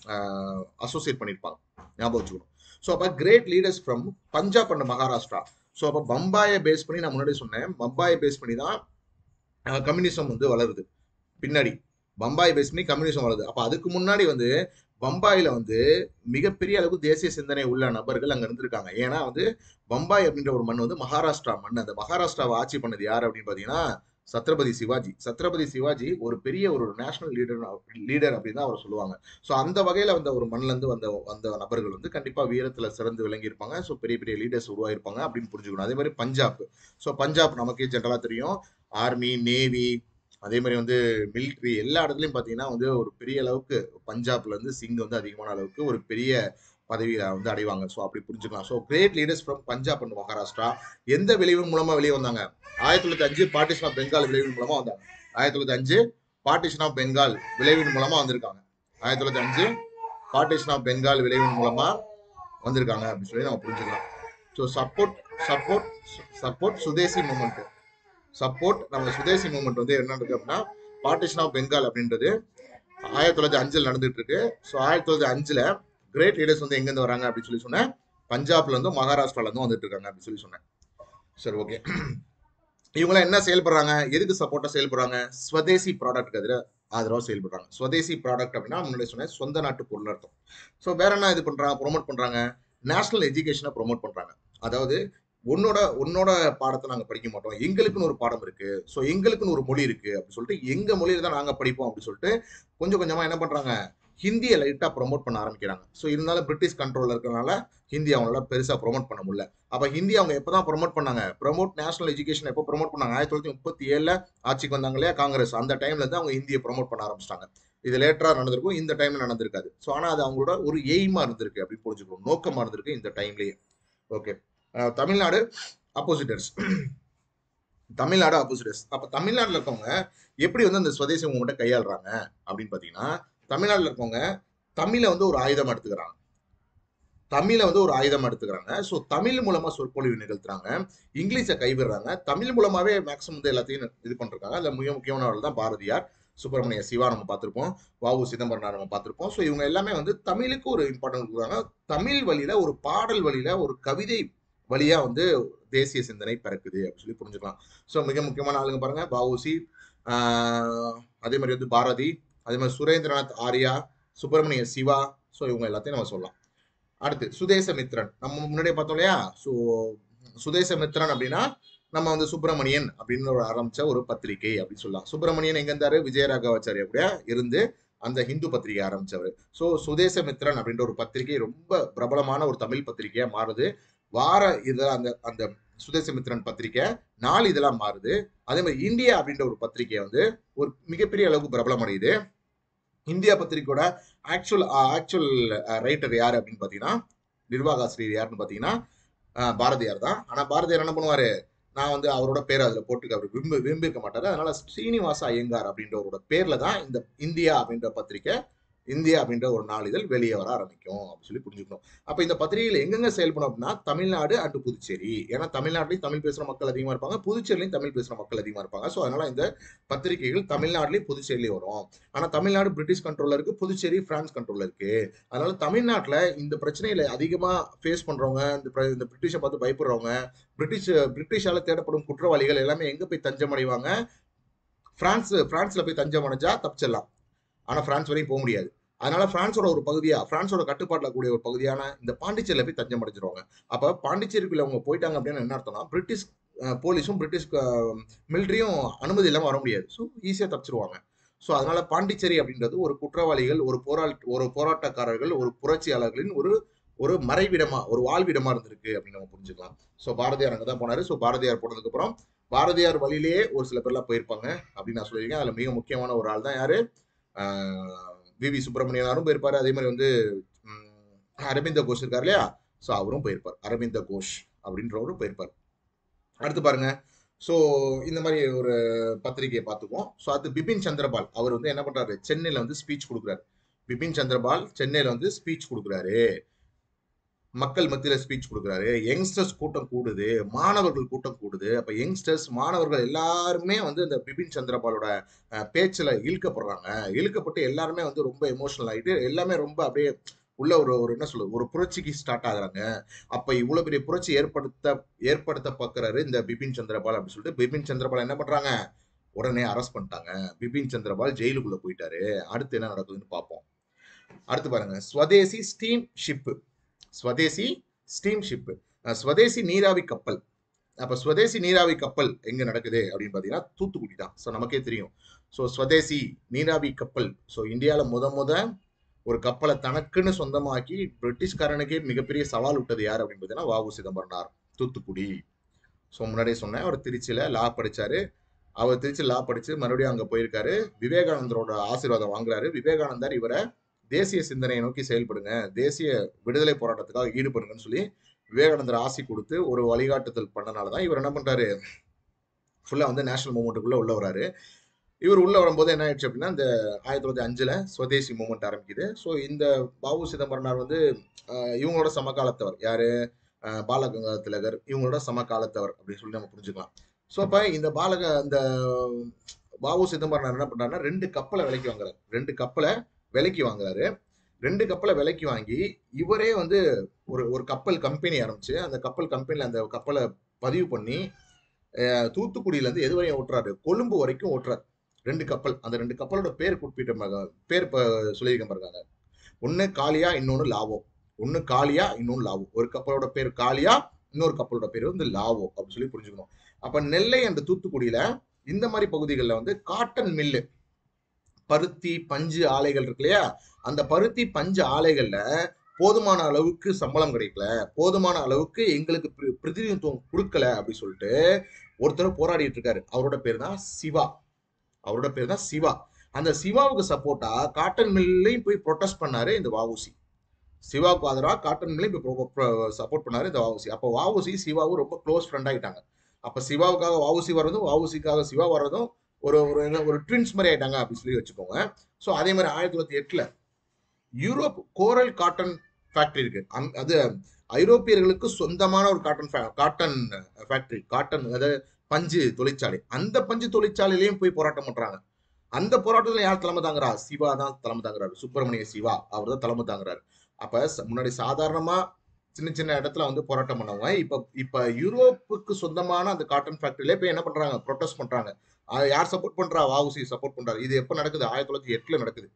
அசோசியேட் பண்ணியிருப்பாங்க ஞாபகம் வச்சுக்கணும் ஸோ அப்போ great leaders from Punjab and Maharashtra so அப்போ பம்பாயை பேஸ் பண்ணி நான் முன்னாடி சொன்னேன் பம்பாயை பேஸ் பண்ணி தான் கம்யூனிசம் வந்து வளருது பின்னாடி பம்பாய் பேஸ் பண்ணி கம்யூனிசம் வளருது அப்போ அதுக்கு முன்னாடி வந்து பம்பாயில வந்து மிகப்பெரிய அளவுக்கு தேசிய சிந்தனை உள்ள நபர்கள் அங்க இருந்திருக்காங்க ஏன்னா வந்து பம்பாய் அப்படின்ற ஒரு மண் வந்து மகாராஷ்டிரா மண் அந்த மகாராஷ்டிராவை ஆட்சி பண்ணது யார் அப்படின்னு பாத்தீங்கன்னா சத்ரபதி சிவாஜி சத்ரபதி சிவாஜி ஒரு பெரிய ஒரு நேஷனல் லீடர் லீடர் அப்படின்னு தான் அவர் சொல்லுவாங்க ஸோ அந்த வகையில வந்த ஒரு மண்ணுல இருந்து வந்த வந்த நபர்கள் வந்து கண்டிப்பா வீரத்துல சிறந்து விளங்கி இருப்பாங்க ஸோ பெரிய பெரிய லீடர்ஸ் உருவாயிருப்பாங்க அப்படின்னு புரிஞ்சுக்கணும் அதே மாதிரி பஞ்சாப் ஸோ பஞ்சாப் நமக்கே ஜென்ரலா தெரியும் ஆர்மி நேவி அதே மாதிரி வந்து மிலிட்ரி எல்லா இடத்துலையும் பார்த்தீங்கன்னா வந்து ஒரு பெரிய அளவுக்கு பஞ்சாப்ல இருந்து சிங் வந்து அதிகமான அளவுக்கு ஒரு பெரிய பதவியில வந்து அடைவாங்க ஸோ அப்படி புரிஞ்சுக்கலாம் so great leaders from Punjab and Maharashtra எந்த விளைவின் மூலமா வெளியே வந்தாங்க ஆயிரத்தி தொள்ளாயிரத்தி அஞ்சு பார்ட்டிஷன் ஆஃப் பெங்கால் விளைவின் மூலமா வந்தாங்க ஆயிரத்தி தொள்ளாயிரத்தி அஞ்சு பார்ட்டிஷன் ஆஃப் பெங்கால் விளைவின் மூலமா வந்திருக்காங்க ஆயிரத்தி தொள்ளாயிரத்தி அஞ்சு பார்ட்டிஷன் ஆஃப் பெங்கால் விளைவின் மூலமா வந்திருக்காங்க அப்படின்னு சொல்லி நம்ம புரிஞ்சுக்கலாம் so support support support swadeshi movement support நம்ம சுதேசி மூமெண்ட் வந்து என்ன இருக்கு அப்படின்னா பார்ட்டிஷன் ஆஃப் பெங்கால் அப்படின்றது ஆயிரத்தி தொள்ளாயிரத்தி அஞ்சில் நடந்துட்டு இருக்கு ஸோ ஆயிரத்தி தொள்ளாயிரத்தி அஞ்சுல கிரேட் லீடர்ஸ் வந்து எங்கேருந்து வராங்க அப்படின்னு சொல்லி சொன்னேன் பஞ்சாப்ல இருந்தும் மகாராஷ்டிரால இருந்தும் வந்துட்டு இருக்காங்க அப்படின்னு சொல்லி சொன்னேன் சரி ஓகே இவங்களாம் என்ன செயல்படுறாங்க எதுக்கு சப்போர்ட்டா செயல்படுறாங்க ஸ்வதேசி ப்ராடக்ட் எதிர ஆதரவா செயல்படுறாங்க ஸ்வதேசி ப்ராடக்ட் அப்படின்னா முன்னாடி சொன்னேன் சொந்த நாட்டு பொருள் அர்த்தம் ஸோ வேற என்ன இது பண்றாங்க ப்ரொமோட் பண்றாங்க நேஷனல் எஜுகேஷனை ப்ரொமோட் பண்றாங்க அதாவது உன்னோட உன்னோட பாடத்தை நாங்க படிக்க மாட்டோம் எங்களுக்குன்னு ஒரு பாடம் இருக்கு ஸோ எங்களுக்குன்னு ஒரு மொழி இருக்கு அப்படின்னு சொல்லிட்டு எங்க மொழியில தான் நாங்க படிப்போம் அப்படின்னு சொல்லிட்டு கொஞ்சம் கொஞ்சமா என்ன பண்றாங்க ஹிந்தியை லைட்டா ப்ரொமோட் பண்ண ஆரம்பிக்கிறாங்க ஸோ இருந்தாலும் பிரிட்டிஷ் கண்ட்ரோல்ல இருக்கறனால ஹிந்தி அவங்களால பெருசா ப்ரொமோட் பண்ண முடியல அப்ப ஹிந்தி அவங்க எப்பதான் ப்ரொமோட் பண்ணாங்க ப்ரொமோட் நேஷனல் எஜுகேஷன் எப்போ ப்ரொமோட் பண்ணாங்க ஆயிரத்தி தொள்ளாயிரத்தி முப்பத்தி ஏழுல ஆட்சிக்கு வந்தாங்க இல்லையா காங்கிரஸ் அந்த டைம்ல இருந்து அவங்க ஹிந்தியை ப்ரொமோட் பண்ண ஆரம்பிச்சிட்டாங்க இது லேட்டரா நடந்திருக்கும் இந்த டைம்ல நடந்திருக்காது ஸோ ஆனா அது அவங்களோட ஒரு எய்மா இருந்திருக்கு அப்படின்னு புரிஞ்சுக்கணும் நோக்கமா இருந்திருக்கு இந்த டைம்லயே ஓகே தமிழ்நாடு அப்போசிட்டர்ஸ் தமிழ்நாடு ஆப்போசிட்டர்ஸ் அப்ப தமிழ்நாட்டுல இருக்கவங்க எப்படி வந்து அந்த சுதேசி மூமெண்ட்டை கையாளுறாங்க அப்படின்னு பாத்தீங்கன்னா தமிழ்நாட்டுல இருக்கவங்க தமிழை வந்து ஒரு ஆயுதமா எடுத்துக்கிறாங்க தமிழை வந்து ஒரு ஆயுதமா எடுத்துக்கிறாங்க ஸோ தமிழ் மூலமா சொற்பொழிவு நிகழ்த்துறாங்க இங்கிலீஷை கைவிடுறாங்க தமிழ் மூலமாவே மேக்ஸிமம் வந்து எல்லாத்தையும் இது பண்றாங்க அதுல மிக முக்கியமானவர்கள் தான் பாரதியார் சுப்பிரமணிய சிவா நம்ம பார்த்திருப்போம் வாவு சிதம்பரம் நம்ம பார்த்திருப்போம் ஸோ இவங்க எல்லாமே வந்து தமிழுக்கு ஒரு இம்பார்ட்டன்ட் கொடுக்குறாங்க தமிழ் வழியில ஒரு பாடல் வழியில ஒரு கவிதை வழியா வந்து தேசிய சிந்தனை பிறக்குது அப்படின்னு சொல்லி புரிஞ்சுக்கலாம் ஸோ மிக முக்கியமான ஆளுங்க பாருங்க வஉசி ஆஹ் அதே மாதிரி வந்து பாரதி அதே மாதிரி சுரேந்திரநாத் ஆர்யா சுப்பிரமணிய சிவா ஸோ இவங்க எல்லாத்தையும் நம்ம சொல்லலாம் அடுத்து சுதேசமித்ரன் நம்ம முன்னாடியே பார்த்தோம் இல்லையா ஸோ சுதேசமித்ரன் அப்படின்னா நம்ம வந்து சுப்பிரமணியன் அப்படின்னு ஒரு ஆரம்பிச்ச ஒரு பத்திரிகை அப்படின்னு சொல்லலாம் சுப்பிரமணியன் எங்க இருந்தாரு விஜயராகவாச்சாரியா கூட இருந்து அந்த ஹிந்து பத்திரிகை ஆரம்பிச்சவர் ஸோ சுதேசமித்ரன் அப்படின்ற ஒரு பத்திரிகை ரொம்ப பிரபலமான ஒரு தமிழ் பத்திரிகையா மாறுது வார இதழ் அந்த அந்த சுதேசமித்ரன் பத்திரிகை நாலு இதெல்லாம் மாறுது அதே மாதிரி இந்தியா அப்படின்ற ஒரு பத்திரிகை வந்து ஒரு மிகப்பெரிய அளவுக்கு பிரபலம் அடையுது இந்தியா பத்திரிகையோட ஆக்சுவல் ஆக்சுவல் ரைட்டர் யார் அப்படின்னு பார்த்தீங்கன்னா நிர்வாக ஆசிரியர் யாருன்னு பார்த்தீங்கன்னா அஹ், பாரதியார் தான் ஆனால் பாரதியார் என்ன பண்ணுவாரு நான் வந்து அவரோட பேர் அதில் போட்டுக்க அவர் விரும்ப விரும்பியிருக்க மாட்டாரு அதனால ஸ்ரீனிவாச ஐயங்கார் அப்படின்றவரோட பேர்ல தான் இந்த இந்தியா அப்படின்ற பத்திரிகை இந்தியா அப்படின்ற ஒரு நாளிதழ் வெளியே வர ஆரம்பிக்கும் அப்படின்னு சொல்லி புரிஞ்சுக்கணும் அப்ப இந்த பத்திரிகையில் எங்கெங்க செயல்படும் அப்படின்னா தமிழ்நாடு அண்ட் புதுச்சேரி ஏன்னா தமிழ்நாட்டிலையும் தமிழ் பேசுற மக்கள் அதிகமா இருப்பாங்க புதுச்சேரிலையும் தமிழ் பேசுற மக்கள் அதிகமா இருப்பாங்க ஸோ அதனால இந்த பத்திரிகைகள் தமிழ்நாட்டிலையும் புதுச்சேரிலையும் வரும் ஆனா தமிழ்நாடு பிரிட்டிஷ் கண்ட்ரோல்ல இருக்கு புதுச்சேரி பிரான்ஸ் கண்ட்ரோல்ல இருக்கு அதனால தமிழ்நாட்டுல இந்த பிரச்சனையில அதிகமா ஃபேஸ் பண்றவங்க இந்த பிர- இந்த பிரிட்டிஷை பார்த்து பயப்படுறவங்க பிரிட்டிஷ் பிரிட்டிஷால தேடப்படும் குற்றவாளிகள் எல்லாமே எங்க போய் தஞ்சம் அடைவாங்க பிரான்ஸ் பிரான்ஸ்ல போய் தஞ்சம் அடைஞ்சா தப்பிச்சிடலாம் ஆனா பிரான்ஸ் வரையும் போக முடியாது அதனால பிரான்ஸோட ஒரு பகுதியா பிரான்ஸோட கட்டுப்பாட்டுல கூடிய ஒரு பகுதியான இந்த பாண்டிச்சேரியில போய் தஞ்சம் அடைஞ்சிருவாங்க அப்ப பாண்டிச்சேரிக்குள்ள அவங்க போயிட்டாங்க அப்படின்னு என்ன அர்த்தம்னா பிரிட்டிஷ் அஹ், போலீஸும் பிரிட்டிஷ் மிலிட்டரியும் அனுமதி இல்லாம வர முடியாது ஸோ ஈஸியா தப்பிச்சிருவாங்க ஸோ அதனால பாண்டிச்சேரி அப்படின்றது ஒரு குற்றவாளிகள் ஒரு போராள் ஒரு போராட்டக்காரர்கள் ஒரு புரட்சியாளர்களின் ஒரு ஒரு மறைவிடமா ஒரு வாழ்விடமா இருந்திருக்கு அப்படின்னு நம்ம புரிஞ்சுக்கலாம் ஸோ பாரதியார் அங்கே தான் போனாரு ஸோ பாரதியார் போனதுக்கு அப்புறம் பாரதியார் வழியிலேயே ஒரு சில பேர்லாம் போயிருப்பாங்க அப்படின்னு நான் சொல்லியிருக்கேன் அதுல மிக முக்கியமான ஒரு ஆள் தான் யாரு வி வி சுப்பிரமணியனாரும் போயிருப்பாரு அதே மாதிரி வந்து ம், அரவிந்த கோஷ் இருக்கார் இல்லையா ஸோ அவரும் போயிருப்பார் அரவிந்த கோஷ் அப்படின்றவரும் போயிருப்பார் அடுத்து பாருங்க ஸோ இந்த மாதிரி ஒரு பத்திரிகையை பார்த்துக்குவோம் ஸோ அது பிபின் சந்திரபால் அவர் வந்து என்ன பண்றாரு சென்னையில வந்து ஸ்பீச் கொடுக்குறாரு பிபின் சந்திரபால் சென்னையில வந்து ஸ்பீச் கொடுக்குறாரு மக்கள் மத்தியில ஸ்பீச் கொடுக்குறாரு யங்ஸ்டர்ஸ் கூட்டம் கூடுது மாணவர்கள் கூட்டம் கூடுது அப்ப யங்ஸ்டர்ஸ் மாணவர்கள் எல்லாருமே வந்து இந்த பிபின் சந்திரபாலோட அஹ், பேச்சுல இழுக்கப்படுறாங்க இழுக்கப்பட்டு எல்லாருமே வந்து ரொம்ப எமோஷனல் ஆயிட்டு எல்லாமே ரொம்ப அப்படியே உள்ள ஒரு ஒரு என்ன சொல்றது ஒரு புரட்சிக்கு ஸ்டார்ட் ஆகுறாங்க அப்ப இவ்வளவு பெரிய புரட்சி ஏற்படுத்த ஏற்படுத்த பார்க்கறாரு இந்த பிபின் சந்திரபால் அப்படின்னு சொல்லிட்டு பிபின் சந்திரபால் என்ன பண்றாங்க உடனே அரெஸ்ட் பண்ணிட்டாங்க பிபின் சந்திரபால் ஜெயிலுக்குள்ள போயிட்டாரு அடுத்து என்ன நடக்குதுன்னு பார்ப்போம் அடுத்து பாருங்க swadeshi steam ship swadeshi steam ship swadeshi நீராவி கப்பல் அப்ப ஸ்வதேசி நீராவி கப்பல் எங்க நடக்குது அப்படின்னு பாத்தீங்கன்னா தூத்துக்குடி தான் ஸோ நமக்கே தெரியும் ஸோ ஸ்வதேசி நீராவி கப்பல் ஸோ இந்தியாவில் முத முத ஒரு கப்பலை தனக்குன்னு சொந்தமாக்கி பிரிட்டிஷ்காரனுக்கே மிகப்பெரிய சவால் விட்டது யார் அப்படின்னு பார்த்தீங்கன்னா வாவு சிதம்பரனார் தூத்துக்குடி ஸோ முன்னாடியே சொன்னேன் அவர் திருச்சியில லா படிச்சாரு அவர் திருச்சி லா படிச்சு மறுபடியும் அங்க போயிருக்காரு விவேகானந்தரோட ஆசீர்வாதம் வாங்குறாரு விவேகானந்தர் இவரை தேசிய சிந்தனையை நோக்கி செயல்படுங்க தேசிய விடுதலை போராட்டத்துக்காக ஈடுபடுங்கன்னு சொல்லி விவேகானந்தர் ஆசி கொடுத்து ஒரு வழிகாட்டுதல் பண்ணனால தான் இவர் என்ன பண்றாரு ஃபுல்லா வந்து நேஷனல் மூமெண்ட்டுக்குள்ள உள்ள வராரு இவர் உள்ள வரும்போது என்ன ஆயிடுச்சு அப்படின்னா இந்த ஆயிரத்தி தொள்ளாயிரத்தி அஞ்சுல சுதேசி மூமெண்ட் ஆரம்பிக்குது ஸோ இந்த பாபு சிதம்பரனார் வந்து ஆஹ், இவங்களோட சமகாலத்தவர் யாரு ஆஹ், பாலகங்காதர திலகர் இவங்களோட சமகாலத்தவர் அப்படின்னு சொல்லி நம்ம புரிஞ்சுக்கலாம் ஸோ அப்ப இந்த பாலக இந்த பாபு சிதம்பரனார் என்ன பண்றாருன்னா ரெண்டு கப்பலை விலைக்கு வாங்குறாரு ரெண்டு கப்பலை விலைக்கு வாங்குறாரு ரெண்டு கப்பலை விலைக்கு வாங்கி இவரே வந்து ஒரு ஒரு கப்பல் கம்பெனி ஆரம்பிச்சு அந்த கப்பல் கம்பெனில அந்த கப்பலை பதிவு பண்ணி அஹ், தூத்துக்குடியில இருந்து எது வரையும் ஓட்டுறாரு கொழும்பு வரைக்கும் ஓட்டுறாரு ரெண்டு கப்பல் அந்த ரெண்டு கப்பலோட பேர் குறிப்பிட்ட பேர் இப்ப சொல்லியிருக்க பாருங்க ஒன்னு காளியா இன்னொன்னு லாவோ ஒன்னு காளியா இன்னொன்னு லாவோ ஒரு கப்பலோட பேர் காளியா இன்னொரு கப்பலோட பேர் வந்து லாவோ அப்படின்னு சொல்லி புரிஞ்சுக்கணும் அப்ப நெல்லை அந்த தூத்துக்குடியில இந்த மாதிரி பகுதிகளில் வந்து காட்டன் மில்லு பருத்தி பஞ்சு ஆலைகள் இருக்கு இல்லையா அந்த பருத்தி பஞ்சு ஆலைகள்ல போதுமான அளவுக்கு சம்பளம் கிடைக்கல போதுமான அளவுக்கு எங்களுக்கு பிர- பிரதிநிதித்துவம் கொடுக்கல அப்படின்னு சொல்லிட்டு ஒருத்தர் போராடிட்டு இருக்காரு அவரோட பேர் தான் சிவா அவரோட பேர் தான் சிவா அந்த சிவாவுக்கு சப்போர்ட்டா காட்டன் மில்லையும் போய் ப்ரொடெஸ்ட் பண்ணாரு இந்த வாவுசி சிவாவுக்கு ஆதரவா காட்டன் மில்லையும் போய் சப்போர்ட் பண்ணாரு இந்த வாவுசி அப்போ வாவுசி சிவாவும் ரொம்ப க்ளோஸ் ஃப்ரெண்ட் ஆயிட்டாங்க அப்ப சிவாவுக்காக வாவுசி வர்றதும் வாவுசிக்காக சிவா வர்றதும் ஒரு ஒரு என்ன ஒரு ட்வின்ஸ் மாதிரி ஆயிட்டாங்க அப்படின்னு சொல்லி வச்சுக்கோங்க ஸோ அதே மாதிரி ஆயிரத்தி தொள்ளாயிரத்தி எட்டுல யூரோப் கோரல் காட்டன் ஃபேக்டரி இருக்கு அம்- அது ஐரோப்பியர்களுக்கு சொந்தமான ஒரு காட்டன் ஃபே- காட்டன் ஃபேக்டரி காட்டன் அதாவது பஞ்சு தொழிற்சாலை அந்த பஞ்சு தொழிற்சாலையிலையும் போய் போராட்டம் பண்றாங்க அந்த போராட்டத்துல யார் தலைமை தாங்குறா சிவா தான் தலைமை தாங்குறாரு சுப்பிரமணிய சிவா அவர் தான் தலைமை தாங்குறாரு அப்ப ச- முன்னாடி சாதாரணமா சின்ன சின்ன இடத்துல வந்து போராட்டம் பண்ணவங்க இப்ப இப்ப யூரோப்புக்கு சொந்தமான அந்த காட்டன் ஃபேக்டரியில இப்ப என்ன பண்றாங்க ப்ரொட்டஸ்ட் பண்றாங்க அஹ் யார் சப்போர்ட் பண்றா வாவுசி சப்போர்ட் பண்றாரு இது எப்ப நடக்குது ஆயிரத்தி தொள்ளாயிரத்தி எட்டுல நடக்குது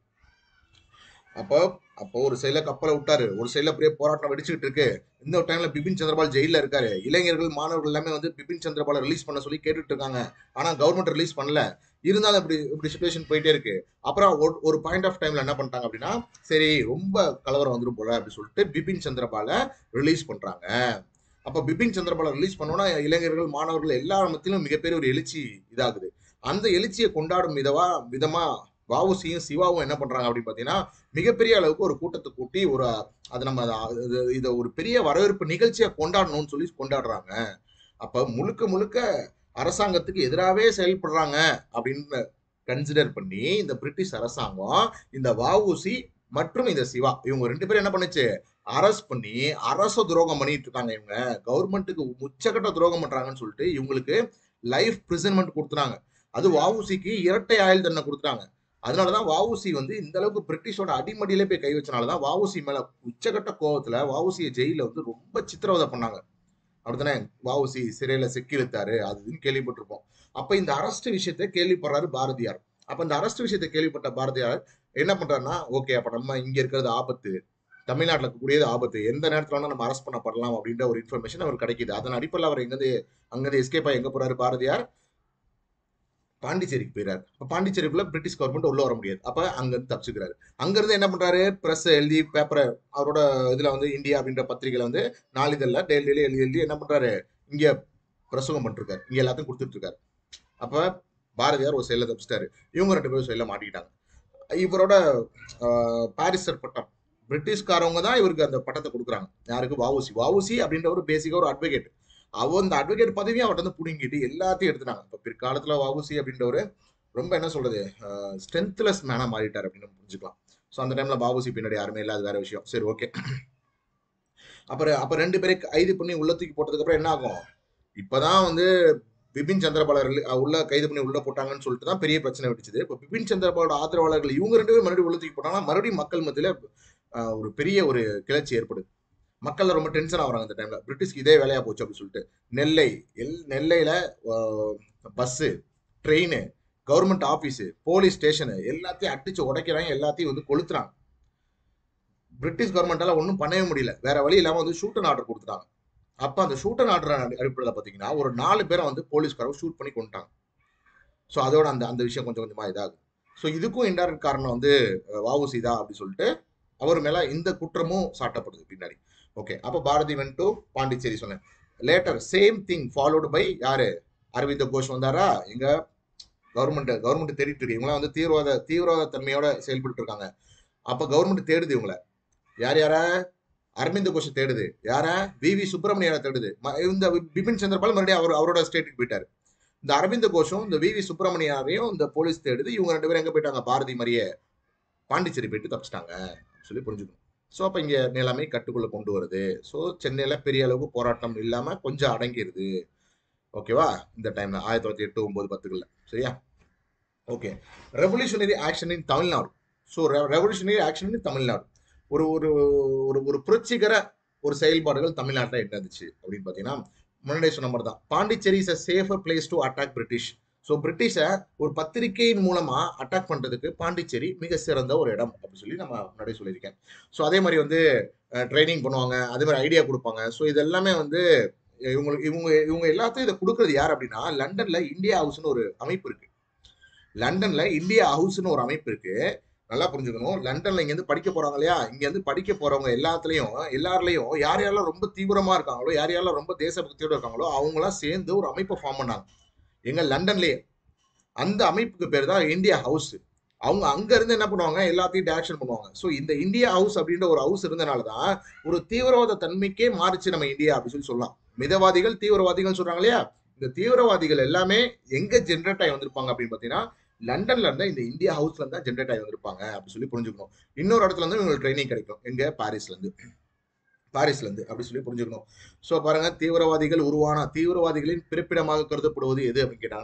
அப்போ அப்போ ஒரு சைடுல கப்பலை விட்டாரு ஒரு சைடுல அப்படியே போராட்டம் வெடிச்சுக்கிட்டு இருக்கு இந்த டைம்ல பிபின் சந்திரபால் ஜெயில இருக்காரு இளைஞர்கள் மாணவர்கள் எல்லாமே வந்து பிபின் சந்திரபாலை ரிலீஸ் பண்ண சொல்லி கேட்டுட்டு இருக்காங்க ஆனா கவர்மெண்ட் ரிலீஸ் பண்ணல இருந்தாலும் இப்படி இப்படி சுச்சுவேஷன் போயிட்டே இருக்கு அப்புறம் ஒரு- ஒரு பாயிண்ட் ஆஃப் டைம்ல என்ன பண்ணிட்டாங்க அப்படின்னா சரி ரொம்ப கலவரம் வந்துரும் போல அப்படின்னு சொல்லிட்டு பிபின் சந்திரபாலை ரிலீஸ் பண்றாங்க அப்ப பிபின் சந்திரபாலை ரிலீஸ் பண்ணோம்னா இளைஞர்கள் மாணவர்கள் எல்லா மத்தியிலும் மிகப்பெரிய ஒரு எழுச்சி இதாகுது அந்த எழுச்சியை கொண்டாடும் விதவா விதமா வாவுசியும் சிவாவும் என்ன பண்றாங்க அப்படின்னு பாத்தீங்கன்னா மிகப்பெரிய அளவுக்கு ஒரு கூட்டத்தை கூட்டி ஒரு அது நம்ம அத- இது- இதை ஒரு பெரிய வரவேற்பு நிகழ்ச்சியா கொண்டாடணும்னு சொல்லி கொண்டாடுறாங்க அப்ப முழுக்க முழுக்க அரசாங்கத்துக்கு எதிராகவே செயல்படுறாங்க அப்படின்னு கன்சிடர் பண்ணி இந்த பிரிட்டிஷ் அரசாங்கம் இந்த வஉசி மற்றும் இந்த சிவா இவங்க ரெண்டு பேரும் என்ன பண்ணுச்சு அரெஸ்ட் பண்ணி அரச துரோகம் பண்ணிட்டு இருக்காங்க இவங்க கவர்மெண்ட்டுக்கு உச்சக்கட்ட துரோகம் பண்றாங்கன்னு சொல்லிட்டு இவங்களுக்கு லைஃப் பிரிசன்மெண்ட் கொடுத்துறாங்க அது வஉசிக்கு இரட்டை ஆயுள் தண்டனை கொடுத்துறாங்க அதனாலதான் வஉசி வந்து இந்த அளவுக்கு பிரிட்டிஷோட அடிமடியிலே போய் கை வச்சனாலதான் வஉசி மேல உச்சக்கட்ட கோவத்துல வஉசியை ஜெயில வந்து ரொம்ப சித்திரவதை பண்ணாங்க அப்படித்தானே வஉசி சிறையில செக்கிழுத்தாரு அது இதுன்னு கேள்விப்பட்டிருப்போம் அப்ப இந்த அரஸ்ட் விஷயத்தை கேள்விப்படுறாரு பாரதியார் அப்ப இந்த அரஸ்ட் விஷயத்தை கேள்விப்பட்ட பாரதியார் என்ன பண்றாருன்னா ஓகே அப்ப நம்ம இங்க இருக்கிறது ஆபத்து தமிழ்நாட்டில் இருக்கக்கூடியது ஆபத்து எந்த நேரத்துல வேணா நம்ம அரெஸ்ட் பண்ணப்படலாம் அப்படின்ற ஒரு இன்ஃபர்மேஷன் அவர் கிடைக்குது அதன் அடிப்படையில் அவர் எங்கேருந்து அங்கிருந்து எஸ்கேப் ஆகி எங்க போறாரு பாரதியார் பாண்டிச்சேரிக்கு போயிறாரு அப்ப பாண்டிச்சேரிக்குள்ள பிரிட்டிஷ் கவர்மெண்ட் உள்ள வர முடியாது அப்ப அங்க இருந்து தப்பிச்சுக்கிறாரு அங்க இருந்து என்ன பண்றாரு பிரஸ் எழுதி பேப்பரை அவரோட இதுல வந்து இந்தியா அப்படின்ற பத்திரிகையில வந்து நாளிதழ்ல டெய்லி டெய்லி எழுதி எழுதி என்ன பண்றாரு இங்க பிரசங்கம் பண்ணிருக்காரு இங்க எல்லாத்தையும் கொடுத்துட்டு இருக்காரு அப்ப பாரதியார் ஒரு சைடில் தப்பிச்சிட்டாரு இவங்க ரெண்டு பேரும் சைடில் மாட்டிக்கிட்டாங்க இவரோட ஆஹ், பாரிசர் பட்டம் பிரிட்டிஷ்காரவங்க தான் இவருக்கு அந்த பட்டத்தை கொடுக்குறாங்க யாருக்கு வஉசி வஉசி அப்படின்ற ஒரு பேசிக்கா ஒரு அட்வொகேட் அவ அந்த அட்வொகேட் பதவியும் அவர்ட்ட வந்து புடுங்கிட்டு எல்லாத்தையும் எடுத்துட்டாங்க இப்போ பிற்காலத்துல வஉசி அப்படின்றவர் ரொம்ப என்ன சொல்றது ஸ்ட்ரென்த்லெஸ் மேனா மாறிட்டார் அப்படின்னு நம்ம புரிஞ்சுக்கலாம் ஸோ அந்த டைம்ல வஉசி பின்னாடி யாருமே இல்லை அது வேற விஷயம் சரி ஓகே அப்புறம் அப்ப ரெண்டு பேரை கைது பண்ணி உள்ள தூக்கி போட்டதுக்கு அப்புறம் என்ன ஆகும் இப்பதான் வந்து பிபின் சந்திரபாலர் உள்ள கைது பண்ணி உள்ள போட்டாங்கன்னு சொல்லிட்டு தான் பெரிய பிரச்சனை வெடிச்சது இப்போ பிபின் சந்திரபாலோட ஆதரவாளர்கள் இவங்க ரெண்டு பேரும் மறுபடியும் உள்ள தூக்கி போட்டாங்கன்னா மறுபடியும் மக்கள் மத்தியில ஆஹ், ஒரு பெரிய ஒரு கிளர்ச்சி ஏற்படுது மக்கள் ரொம்ப டென்ஷன் ஆகுறாங்க அந்த டைம்ல பிரிட்டிஷ்க்கு இதே வேலையா போச்சு அப்படின்னு சொல்லிட்டு நெல்லை எல் நெல்லையில bus train government office police station எல்லாத்தையும் அடிச்சு உடைக்கிறாங்க எல்லாத்தையும் வந்து கொளுத்துறாங்க பிரிட்டிஷ் கவர்மெண்டால ஒன்றும் பண்ணவே முடியல வேற வழி இல்லாம வந்து ஷூட் அண்ட் ஆர்டர் கொடுத்துட்டாங்க அப்ப அந்த ஷூட் அண்ட் ஆர்டர் அடிப்படையில் பாத்தீங்கன்னா ஒரு நாலு பேரை வந்து போலீஸ்காரங்க ஷூட் பண்ணி கொண்டுட்டாங்க ஸோ அதோட அந்த அந்த விஷயம் கொஞ்சம் கொஞ்சமா இதாகுது ஸோ இதுக்கும் இன்டைரக்ட் காரணம் வந்து வாவுசி தான் அப்படி சொல்லிட்டு அவர் மேல இந்த குற்றமும் சாட்டப்படுது பின்னாடி ஓகே அப்ப பாரதி வென் டு பாண்டிச்சேரி சொன்னேன் later same thing followed by யாரு அரவிந்த கோஷ் வந்தாரா எங்க கவர்மெண்ட் கவர்மெண்ட் தேடிட்டு இருக்கு இவங்களாம் வந்து தீவிரவாத தீவிரவாத தன்மையோட செயல்பட்டு இருக்காங்க அப்ப கவர்மெண்ட் தேடுது இவங்கள யார் யார அரவிந்த கோஷ் தேடுது யார வி வி சுப்பிரமணியரை தேடுது ம- இந்த பிபின் சந்திரபால் மறுபடியும் அவர் அவரோட ஸ்டேட்டுக்கு போயிட்டாரு இந்த அரவிந்த கோஷும் இந்த வி வி சுப்பிரமணியாரையும் இந்த போலீஸ் தேடுது இவங்க ரெண்டு பேரும் எங்க போயிட்டாங்க பாரதி மாதிரியே பாண்டிச்சேரி போயிட்டு தப்பிச்சிட்டாங்க சொல்லி புரிஞ்சுக்கணும் ஸோ அப்போ இங்கே நிலைமை கட்டுக்குள்ள கொண்டு வருது ஸோ சென்னையில் பெரிய அளவுக்கு போராட்டம் இல்லாமல் கொஞ்சம் அடங்கிடுது ஓகேவா இந்த டைம்ல ஆயிரத்தி தொள்ளாயிரத்தி எட்டு ஒன்பது பத்துக்குள்ள சரியா okay revolutionary action in Tamil Nadu so revolutionary action in Tamil Nadu ஒரு ஒரு ஒரு ஒரு புரட்சிகர ஒரு செயல்பாடுகள் தமிழ்நாட்டில் என்ன இருந்துச்சு அப்படின்னு பார்த்தீங்கன்னா முன்னாடியே சொன்ன மாதிரி தான் Pondicherry is a safer place to attack British so பிரிட்டிஷை ஒரு பத்திரிகையின் மூலமா அட்டாக் பண்றதுக்கு பாண்டிச்சேரி மிக சிறந்த ஒரு இடம் அப்படின்னு சொல்லி நம்ம முன்னாடியே சொல்லியிருக்கேன் ஸோ அதே மாதிரி வந்து ட்ரைனிங் பண்ணுவாங்க அதே மாதிரி ஐடியா கொடுப்பாங்க ஸோ இது எல்லாமே வந்து இவங்களுக்கு இவங்க இவங்க எல்லாத்தையும் இதை கொடுக்கறது யார் அப்படின்னா லண்டன்ல இந்தியா ஹவுஸ்னு ஒரு அமைப்பு இருக்கு லண்டன்ல இந்தியா ஹவுஸ்னு ஒரு அமைப்பு இருக்கு நல்லா புரிஞ்சுக்கணும் லண்டன்ல இங்க இருந்து படிக்க போறாங்க இல்லையா இங்க இருந்து படிக்க போறவங்க எல்லாத்துலயும் எல்லாருலயும் யார் யாரெல்லாம் ரொம்ப தீவிரமா இருக்காங்களோ யார் யாரெல்லாம் ரொம்ப தேசபக்தியோட இருக்காங்களோ அவங்களாம் சேர்ந்து ஒரு அமைப்பை ஃபார்ம் பண்ணாங்க எங்க லண்டன்லயே அந்த அமைப்புக்கு பேர் தான் இந்தியா ஹவுஸ் அவங்க அங்க இருந்து என்ன பண்ணுவாங்க எல்லாத்தையும் டைரக்ஷன் பண்ணுவாங்க ஸோ இந்த இந்தியா ஹவுஸ் அப்படின்ற ஒரு ஹவுஸ் இருந்தனால தான் ஒரு தீவிரவாத தன்மைக்கே மாறுச்சு நம்ம இந்தியா அப்படின்னு சொல்லி சொல்லலாம் மிதவாதிகள் தீவிரவாதிகள் சொல்றாங்க இல்லையா இந்த தீவிரவாதிகள் எல்லாமே எங்க ஜென்ரேட் ஆகி வந்திருப்பாங்க அப்படின்னு பாத்தீங்கன்னா லண்டன்ல இருந்தா இந்த இந்தியா ஹவுஸ்ல இருந்தா ஜென்ரேட் ஆகி வந்திருப்பாங்க அப்படின்னு சொல்லி புரிஞ்சுக்கணும் இன்னொரு இடத்துல இருந்து உங்களுக்கு ட்ரைனிங் கிடைக்கும் எங்க பாரிஸ்ல இருந்து பாரிஸ்ல இருந்து அப்படி சொல்லி புரிஞ்சுக்கணும் ஸோ பாருங்க தீவிரவாதிகள் உருவான தீவிரவாதிகளின் பிறப்பிடமாக கருதப்படுவது எது அப்படின்னு கேட்டாங்கன்னா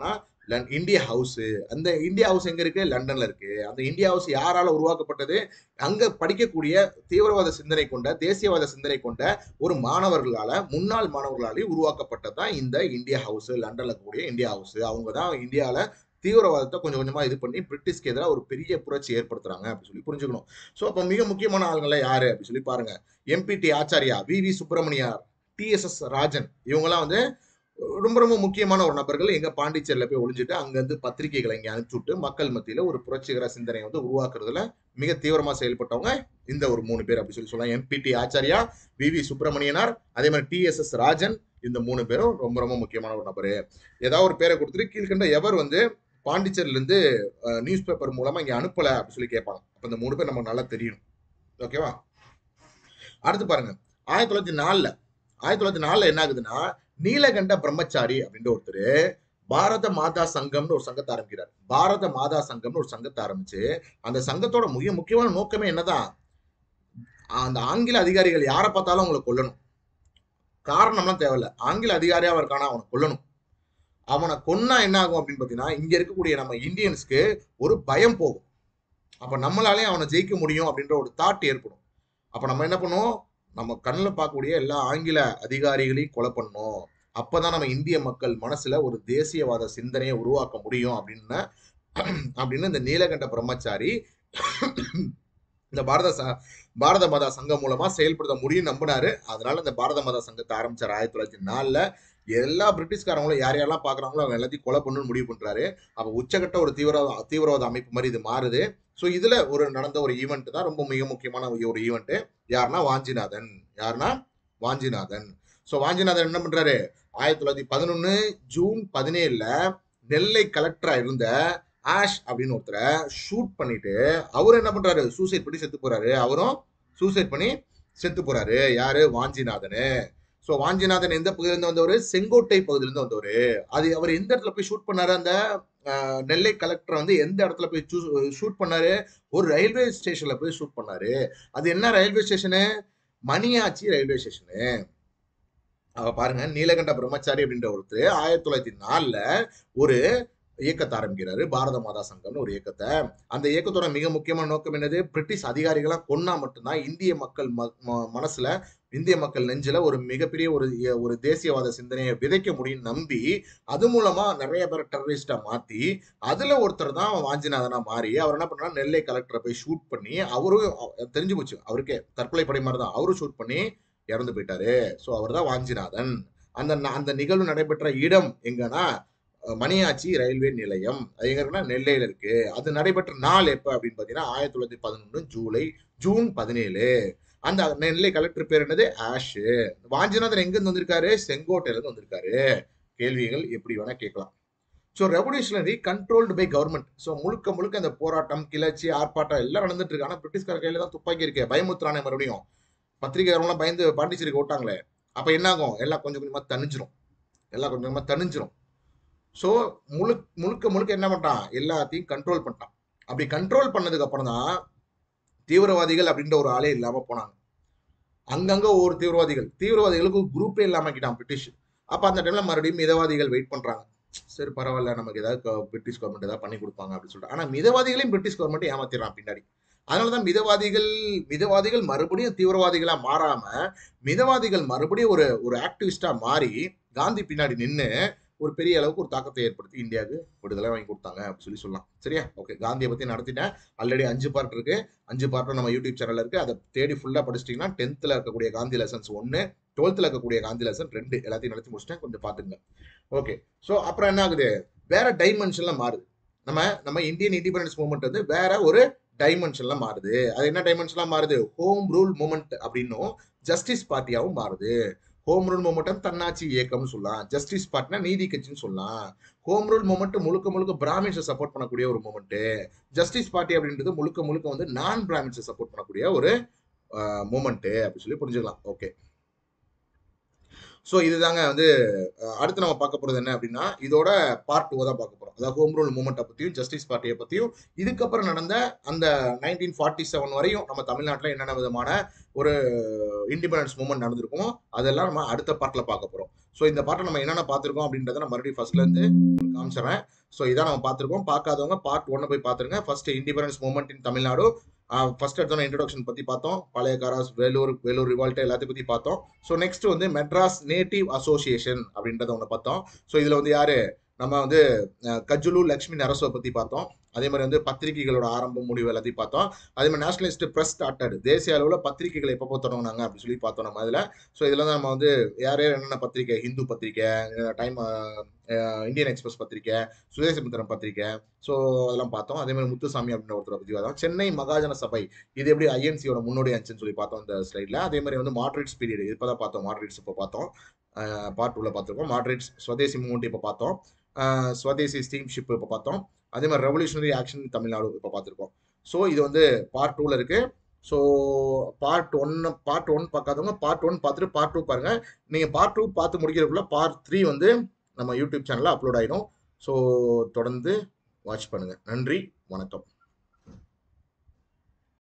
லண்- இந்தியா ஹவுஸ் அந்த இந்தியா ஹவுஸ் எங்க இருக்கு லண்டன்ல இருக்கு அந்த இந்தியா ஹவுஸ் யாரால உருவாக்கப்பட்டது அங்க படிக்கக்கூடிய தீவிரவாத சிந்தனை கொண்ட தேசியவாத சிந்தனை கொண்ட ஒரு மாணவர்களால முன்னாள் மாணவர்களாலே உருவாக்கப்பட்டதுதான் இந்த இந்தியா ஹவுஸ் லண்டன்ல இருக்கக்கூடிய இந்தியா ஹவுஸ் அவங்க தான் இந்தியால தீவிரவாதத்தை கொஞ்சம் கொஞ்சமா இது பண்ணி பிரிட்டிஷ்க்கு எதிராக ஒரு பெரிய புரட்சி ஏற்படுத்துறாங்க அப்படி சொல்லி புரிஞ்சுக்கணும் ஸோ அப்போ மிக முக்கியமான ஆளுங்கள்லாம் யாரு அப்படி சொல்லி பாருங்க MPT Acharya V V Subramaniar TSS Rajan இவங்கெல்லாம் வந்து ரொம்ப ரொம்ப முக்கியமான ஒரு நபர்கள் எங்க பாண்டிச்சேரியில போய் ஒளிஞ்சிட்டு அங்கிருந்து பத்திரிகைகளை இங்க அனுப்பிச்சு விட்டு மக்கள் மத்தியில ஒரு புரட்சிகர சிந்தனையை வந்து உருவாக்குறதுல மிக தீவிரமா செயல்பட்டவங்க இந்த ஒரு மூணு பேர் அப்படி சொல்லி சொல்லலாம் MPT Acharya V V Subramanianar அதே மாதிரி டிஎஸ்எஸ் ராஜன் இந்த மூணு பேரும் ரொம்ப ரொம்ப முக்கியமான ஒரு நபரு ஏதாவது ஒரு பேரை கொடுத்துட்டு கீழ்கண்ட எவர் வந்து பாண்டிச்சேரியில இருந்து நியூஸ் பேப்பர் மூலமா இங்க அனுப்பல அப்படின்னு சொல்லி கேட்பாங்க அப்ப இந்த மூணு பேர் நமக்கு நல்லா தெரியும் ஓகேவா அடுத்து பாருங்க ஆயிரத்தி தொள்ளாயிரத்தி நாலுல ஆயிரத்தி தொள்ளாயிரத்தி நாலுல என்ன ஆகுதுன்னா நீலகண்ட பிரம்மச்சாரி அப்படின்ற ஒருத்தர் பாரத மாதா சங்கம்னு ஒரு சங்கத்தை ஆரம்பிக்கிறார் பாரத மாதா சங்கம்னு ஒரு சங்கத்தை ஆரம்பிச்சு அந்த சங்கத்தோட மிக முக்கியமான நோக்கமே என்னதான் அந்த ஆங்கில அதிகாரிகள் யாரை பார்த்தாலும் அவங்களை கொல்லணும் காரணம்லாம் தேவையில்ல ஆங்கில அதிகாரியா இருக்கானா அவனை கொல்லணும் அவனை கொன்னா என்ன ஆகும் அப்படின்னு பார்த்தீங்கன்னா இங்க இருக்கக்கூடிய நம்ம இந்தியன்ஸ்க்கு ஒரு பயம் போகும் அப்ப நம்மளாலே அவனை ஜெயிக்க முடியும் அப்படின்ற ஒரு தாட் ஏற்படும் அப்ப நம்ம என்ன பண்ணுவோம் நம்ம கண்ணில் பார்க்கக்கூடிய எல்லா ஆங்கில அதிகாரிகளையும் கொலை பண்ணணும் அப்பதான் நம்ம இந்திய மக்கள் மனசுல ஒரு தேசியவாத சிந்தனையை உருவாக்க முடியும் அப்படின்னு அப்படின்னு இந்த நீலகண்ட பிரம்மச்சாரி இந்த பாரத ச பாரத மாதா சங்கம் மூலமா செயல்படுத்த முடியும் நம்பினாரு அதனால இந்த பாரத மாதா சங்கத்தை ஆரம்பிச்சார் ஆயிரத்தி தொள்ளாயிரத்தி நாலுல எல்லா பிரிட்டிஷ்காரங்களும் யார் யாரெல்லாம் பாக்குறாங்களோ அவங்க எல்லாத்தையும் கொலை பண்ணணும்னு முடிவு பண்றாரு அப்ப உச்சகட்ட ஒரு தீவிரவாத தீவிரவாத அமைப்பு மாதிரி இது மாறுது ஸோ இதுல ஒரு நடந்த ஒரு ஈவெண்ட் தான் ரொம்ப மிக முக்கியமான ஒரு ஈவெண்ட் யாருன்னா வாஞ்சிநாதன் யாருன்னா வாஞ்சிநாதன் ஸோ வாஞ்சிநாதன் என்ன பண்றாரு ஆயிரத்தி தொள்ளாயிரத்தி பதினொன்னு ஜூன் பதினேழுல நெல்லை கலெக்டரா இருந்த ஆஷ் அப்படின்னு ஒருத்தரை ஷூட் பண்ணிட்டு அவர் என்ன பண்றாரு சூசைட் பண்ணி செத்து போறாரு அவரும் சூசைட் பண்ணி செத்து போறாரு யாரு வாஞ்சிநாதன் ஸோ வாஞ்சிநாதன் எந்த பகுதியிலிருந்து வந்தவர் செங்கோட்டை பகுதியிலிருந்து வந்தவர் அது அவர் எந்த இடத்துல போய் ஷூட் பண்ணாரு அந்த ஆஹ், நெல்லை கலெக்டர் வந்து எந்த இடத்துல போய் ஷூட் பண்ணாரு ஒரு ரயில்வே ஸ்டேஷன்ல போய் ஷூட் பண்ணாரு அது என்ன railway station Maniyachi railway station அவ பாருங்க நீலகண்ட பிரம்மச்சாரி அப்படின்ற ஒருத்தர் ஆயிரத்தி தொள்ளாயிரத்தி நாலுல ஒரு இயக்கத்தை ஆரம்பிக்கிறாரு பாரத மாதா சங்கம்னு ஒரு இயக்கத்தை அந்த இயக்கத்தோட மிக முக்கியமான நோக்கம் என்னது பிரிட்டிஷ் அதிகாரிகளா கொன்னா மட்டும்தான் இந்திய மக்கள் ம- ம- மனசுல இந்திய மக்கள் நெஞ்சில ஒரு மிகப்பெரிய ஒரு ஒரு தேசியவாத சிந்தனையை விதைக்க முடியும் நம்பி அது மூலமா நிறைய பேர் டெரரிஸ்டா மாத்தி அதுல ஒருத்தர் தான் வாஞ்சிநாதனா மாறி அவர் என்ன பண்றாரு நெல்லை கலெக்டரை போய் ஷூட் பண்ணி அவரும் அ- தெரிஞ்சு போச்சு அவருக்கே தற்கொலை படை மாதிரி தான் அவரும் ஷூட் பண்ணி இறந்து போயிட்டாரு ஸோ அவர் தான் வாஞ்சிநாதன் அந்த ந- அந்த நிகழ்வு நடைபெற்ற இடம் எங்கன்னா அஹ், மணியாச்சி ரயில்வே நிலையம் அது எங்க இருக்குன்னா நெல்லையில இருக்கு அது நடைபெற்ற நாள் எப்ப அப்படின்னு பாத்தீங்கன்னா ஆயிரத்தி தொள்ளாயிரத்தி பதினொன்று ஜூலை ஜூன் பதினேழு அந்த நெல்லை கலெக்டர் பேர் என்னது ஆஷ் வாஞ்சிநாதன் எங்க இருந்து வந்திருக்காரு செங்கோட்டையில இருந்து வந்திருக்காரு கேள்விகள் எப்படி வேணா கேட்கலாம் so revolutionary controlled by government so முழுக்க முழுக்க அந்த போராட்டம் கிளர்ச்சி ஆர்ப்பாட்டம் எல்லாம் நடந்துட்டு இருக்கு ஆனால் பிரிட்டிஷ்கார கையில தான் துப்பாக்கி இருக்கு பயமுத்துறானே மறுபடியும் பத்திரிகையாளர்லாம் பயந்து பாண்டிச்சேரிக்கு ஓட்டாங்களே அப்ப என்ன ஆகும் எல்லாம் கொஞ்சம் கொஞ்சமா தணிஞ்சிரும் எல்லாம் கொஞ்சம் கொஞ்சமா தணிஞ்சிரும் ஸோ முழு முழுக்க முழுக்க என்ன பண்ணிட்டான் எல்லாத்தையும் கண்ட்ரோல் பண்ணிட்டான் அப்படி கண்ட்ரோல் பண்ணதுக்கு அப்புறம் தான் தீவிரவாதிகள் அப்படின்ற ஒரு ஆளே இல்லாம போனாங்க அங்கங்க ஒவ்வொரு தீவிரவாதிகள் தீவிரவாதிகளுக்கு குரூப்பே இல்லாம ஆக்கிட்டான் பிரிட்டிஷ் அப்ப அந்த டைம்ல மறுபடியும் மிதவாதிகள் வெயிட் பண்றாங்க சரி பரவாயில்ல நமக்கு ஏதாவது க- பிரிட்டிஷ் கவர்மெண்ட் ஏதாவது பண்ணி கொடுப்பாங்க அப்படின்னு சொல்லிட்டு ஆனா மிதவாதிகளையும் பிரிட்டிஷ் கவர்மெண்ட் ஏமாத்திடுறான் பின்னாடி அதனாலதான் மிதவாதிகள் மிதவாதிகள் மறுபடியும் தீவிரவாதிகளா மாறாம மிதவாதிகள் மறுபடியும் ஒரு ஒரு ஆக்டிவிஸ்டா மாறி காந்தி பின்னாடி நின்னு ஒரு பெரிய அளவுக்கு ஒரு தாக்கத்தை ஏற்படுத்தி இந்தியாவுக்கு விடுதலை வாங்கி கொடுத்தாங்க அப்படின்னு சொல்லி சொல்லலாம் சரியா ஓகே காந்தியை பத்தி நடத்திட்டேன் ஆல்ரெடி அஞ்சு பார்ட் இருக்கு அஞ்சு பார்ட்டும் நம்ம யூடியூப் சேனல்ல இருக்கு அதை தேடி ஃபுல்லா படிச்சிட்டீங்கன்னா டென்த்ல இருக்கக்கூடிய காந்தி லெசன்ஸ் ஒன்னு டுவெல்த்ல இருக்கக்கூடிய காந்தி லெசன் ரெண்டு எல்லாத்தையும் நடத்தி முடிச்சிட்டேன் கொஞ்சம் பாத்துங்க ஓகே ஸோ அப்புறம் என்ன ஆகுது வேற டைமென்ஷன்ல மாறுது நம்ம நம்ம இந்தியன் இண்டிபெண்டன்ஸ் மூவ்மெண்ட் வந்து வேற ஒரு டைமென்ஷன்ல மாறுது அது என்ன டைமென்ஷன்ல மாறுது ஹோம் ரூல் மூமெண்ட் அப்படின்னும் ஜஸ்டிஸ் பார்ட்டியாவும் மாறுது ஹோம் ரூல் மூமெண்ட் தன்னாட்சி இயக்கம்னு சொல்லலாம் ஜஸ்டிஸ் பார்ட்டினா நீதி கட்சின்னு சொல்லலாம் ஹோம் ரூல் மூமெண்ட் முழுக்க முழுக்க பிராமின்ஸை சப்போர்ட் பண்ணக்கூடிய ஒரு மூமெண்ட் ஜஸ்டிஸ் பார்ட்டி அப்படின்றது முழுக்க முழுக்க வந்து நான் பிராமின்ஸை சப்போர்ட் பண்ணக்கூடிய ஒரு மூமெண்ட் அப்படி சொல்லி புரிஞ்சுக்கலாம் ஓகே ஸோ இதுதாங்க வந்து அஹ், அடுத்து நம்ம பார்க்க போறது என்ன அப்படின்னா இதோட பார்ட் டூ தான் பார்க்க போறோம் அதாவது ஹோம் ரூல் மூமெண்ட்டை பத்தியும் ஜஸ்டிஸ் பார்ட்டியை பத்தியும் இதுக்கப்புறம் நடந்த அந்த நைன்டீன் ஃபார்ட்டி செவன் வரையும் நம்ம தமிழ்நாட்டில் என்னென்ன விதமான ஒரு இண்டிபெண்டன்ஸ் மூமெண்ட் நடந்திருக்கும் அதெல்லாம் நம்ம அடுத்த பார்ட்ல பார்க்க போறோம் ஸோ இந்த பார்ட்டை நம்ம என்னென்ன பார்த்துருக்கோம் அப்படின்றத நான் மறுபடியும் ஃபர்ஸ்ட்ல இருந்து உங்களுக்கு காமிச்சிடுறேன் ஸோ இதான் நம்ம பார்த்துருக்கோம் பார்க்காதவங்க பார்ட் ஒன்னை போய் பார்த்துருங்க first independence movement in Tamil Nadu first எடுத்தோம் இன்ட்ரோடக்ஷன் பற்றி பார்த்தோம் பழைய காராஸ் வேலூர் வேலூர் ரிவால்ட் எல்லாத்தையும் பற்றி பார்த்தோம் ஸோ நெக்ஸ்ட் வந்து மெட்ராஸ் நேட்டிவ் அசோசியேஷன் அப்படின்றத ஒன்று பார்த்தோம் ஸோ இதில் வந்து யாரு நம்ம வந்து அஹ், கஜுலு லக்ஷ்மி நரசுவை பற்றி பார்த்தோம் அதே மாதிரி வந்து பத்திரிகைகளோட ஆரம்பம் முடிவு எல்லாத்தையும் பார்த்தோம் அதே மாதிரி நேஷனலிஸ்ட் ப்ரெஸ் ஸ்டார்டட் தேசிய அளவில் பத்திரிகைகளை எப்போ தொடங்கினாங்க அப்படின்னு சொல்லி பார்த்தோம் நம்ம அதில் ஸோ இதில் தான் நம்ம வந்து யார் யார் என்னென்ன பத்திரிக்கை ஹிந்து பத்திரிக்கை டைம் இந்தியன் எக்ஸ்பிரஸ் பத்திரிக்கை சுதேசமித்திரம் பத்திரிக்கை ஸோ அதெல்லாம் பார்த்தோம் அதே மாதிரி முத்துசாமி அப்படின்ற ஒருத்தரை பற்றி பார்த்தோம் சென்னை மகாஜன சபை இது எப்படி ஐஎன்சியோட முன்னோடி ஆச்சுன்னு சொல்லி பார்த்தோம் இந்த ஸ்லைடில் அதே மாதிரி வந்து மாட்ரேட்ஸ் பீரியட் இப்போ தான் பார்த்தோம் மாட்ரேட்ஸ் இப்போ பார்த்தோம் பார்ட் உள்ள பார்த்துருக்கோம் மாட்ரேட்ஸ் ஸ்வதேசி மூமெண்ட் இப்போ பார்த்தோம் அஹ், ஸ்வதேசி ஸ்டீம்ஷிப் இப்போ பார்த்தோம் அதே மாதிரி ரெவல்யூஷனரி ஆக்ஷன் தமிழ்நாடு இப்போ பார்த்துருக்கோம் ஸோ இது வந்து பார்ட் டூவில் இருக்கு ஸோ பார்ட் ஒன்னு பார்ட் ஒன் பார்க்காதவங்க பார்ட் ஒன் பார்த்துட்டு பார்ட் டூ பாருங்க நீங்கள் பார்ட் டூ பார்த்து முடிக்கிறதுக்குள்ள பார்ட் த்ரீ வந்து நம்ம யூடியூப் சேனலில் அப்லோட் ஆயிடும் ஸோ தொடர்ந்து வாட்ச் பண்ணுங்க நன்றி வணக்கம்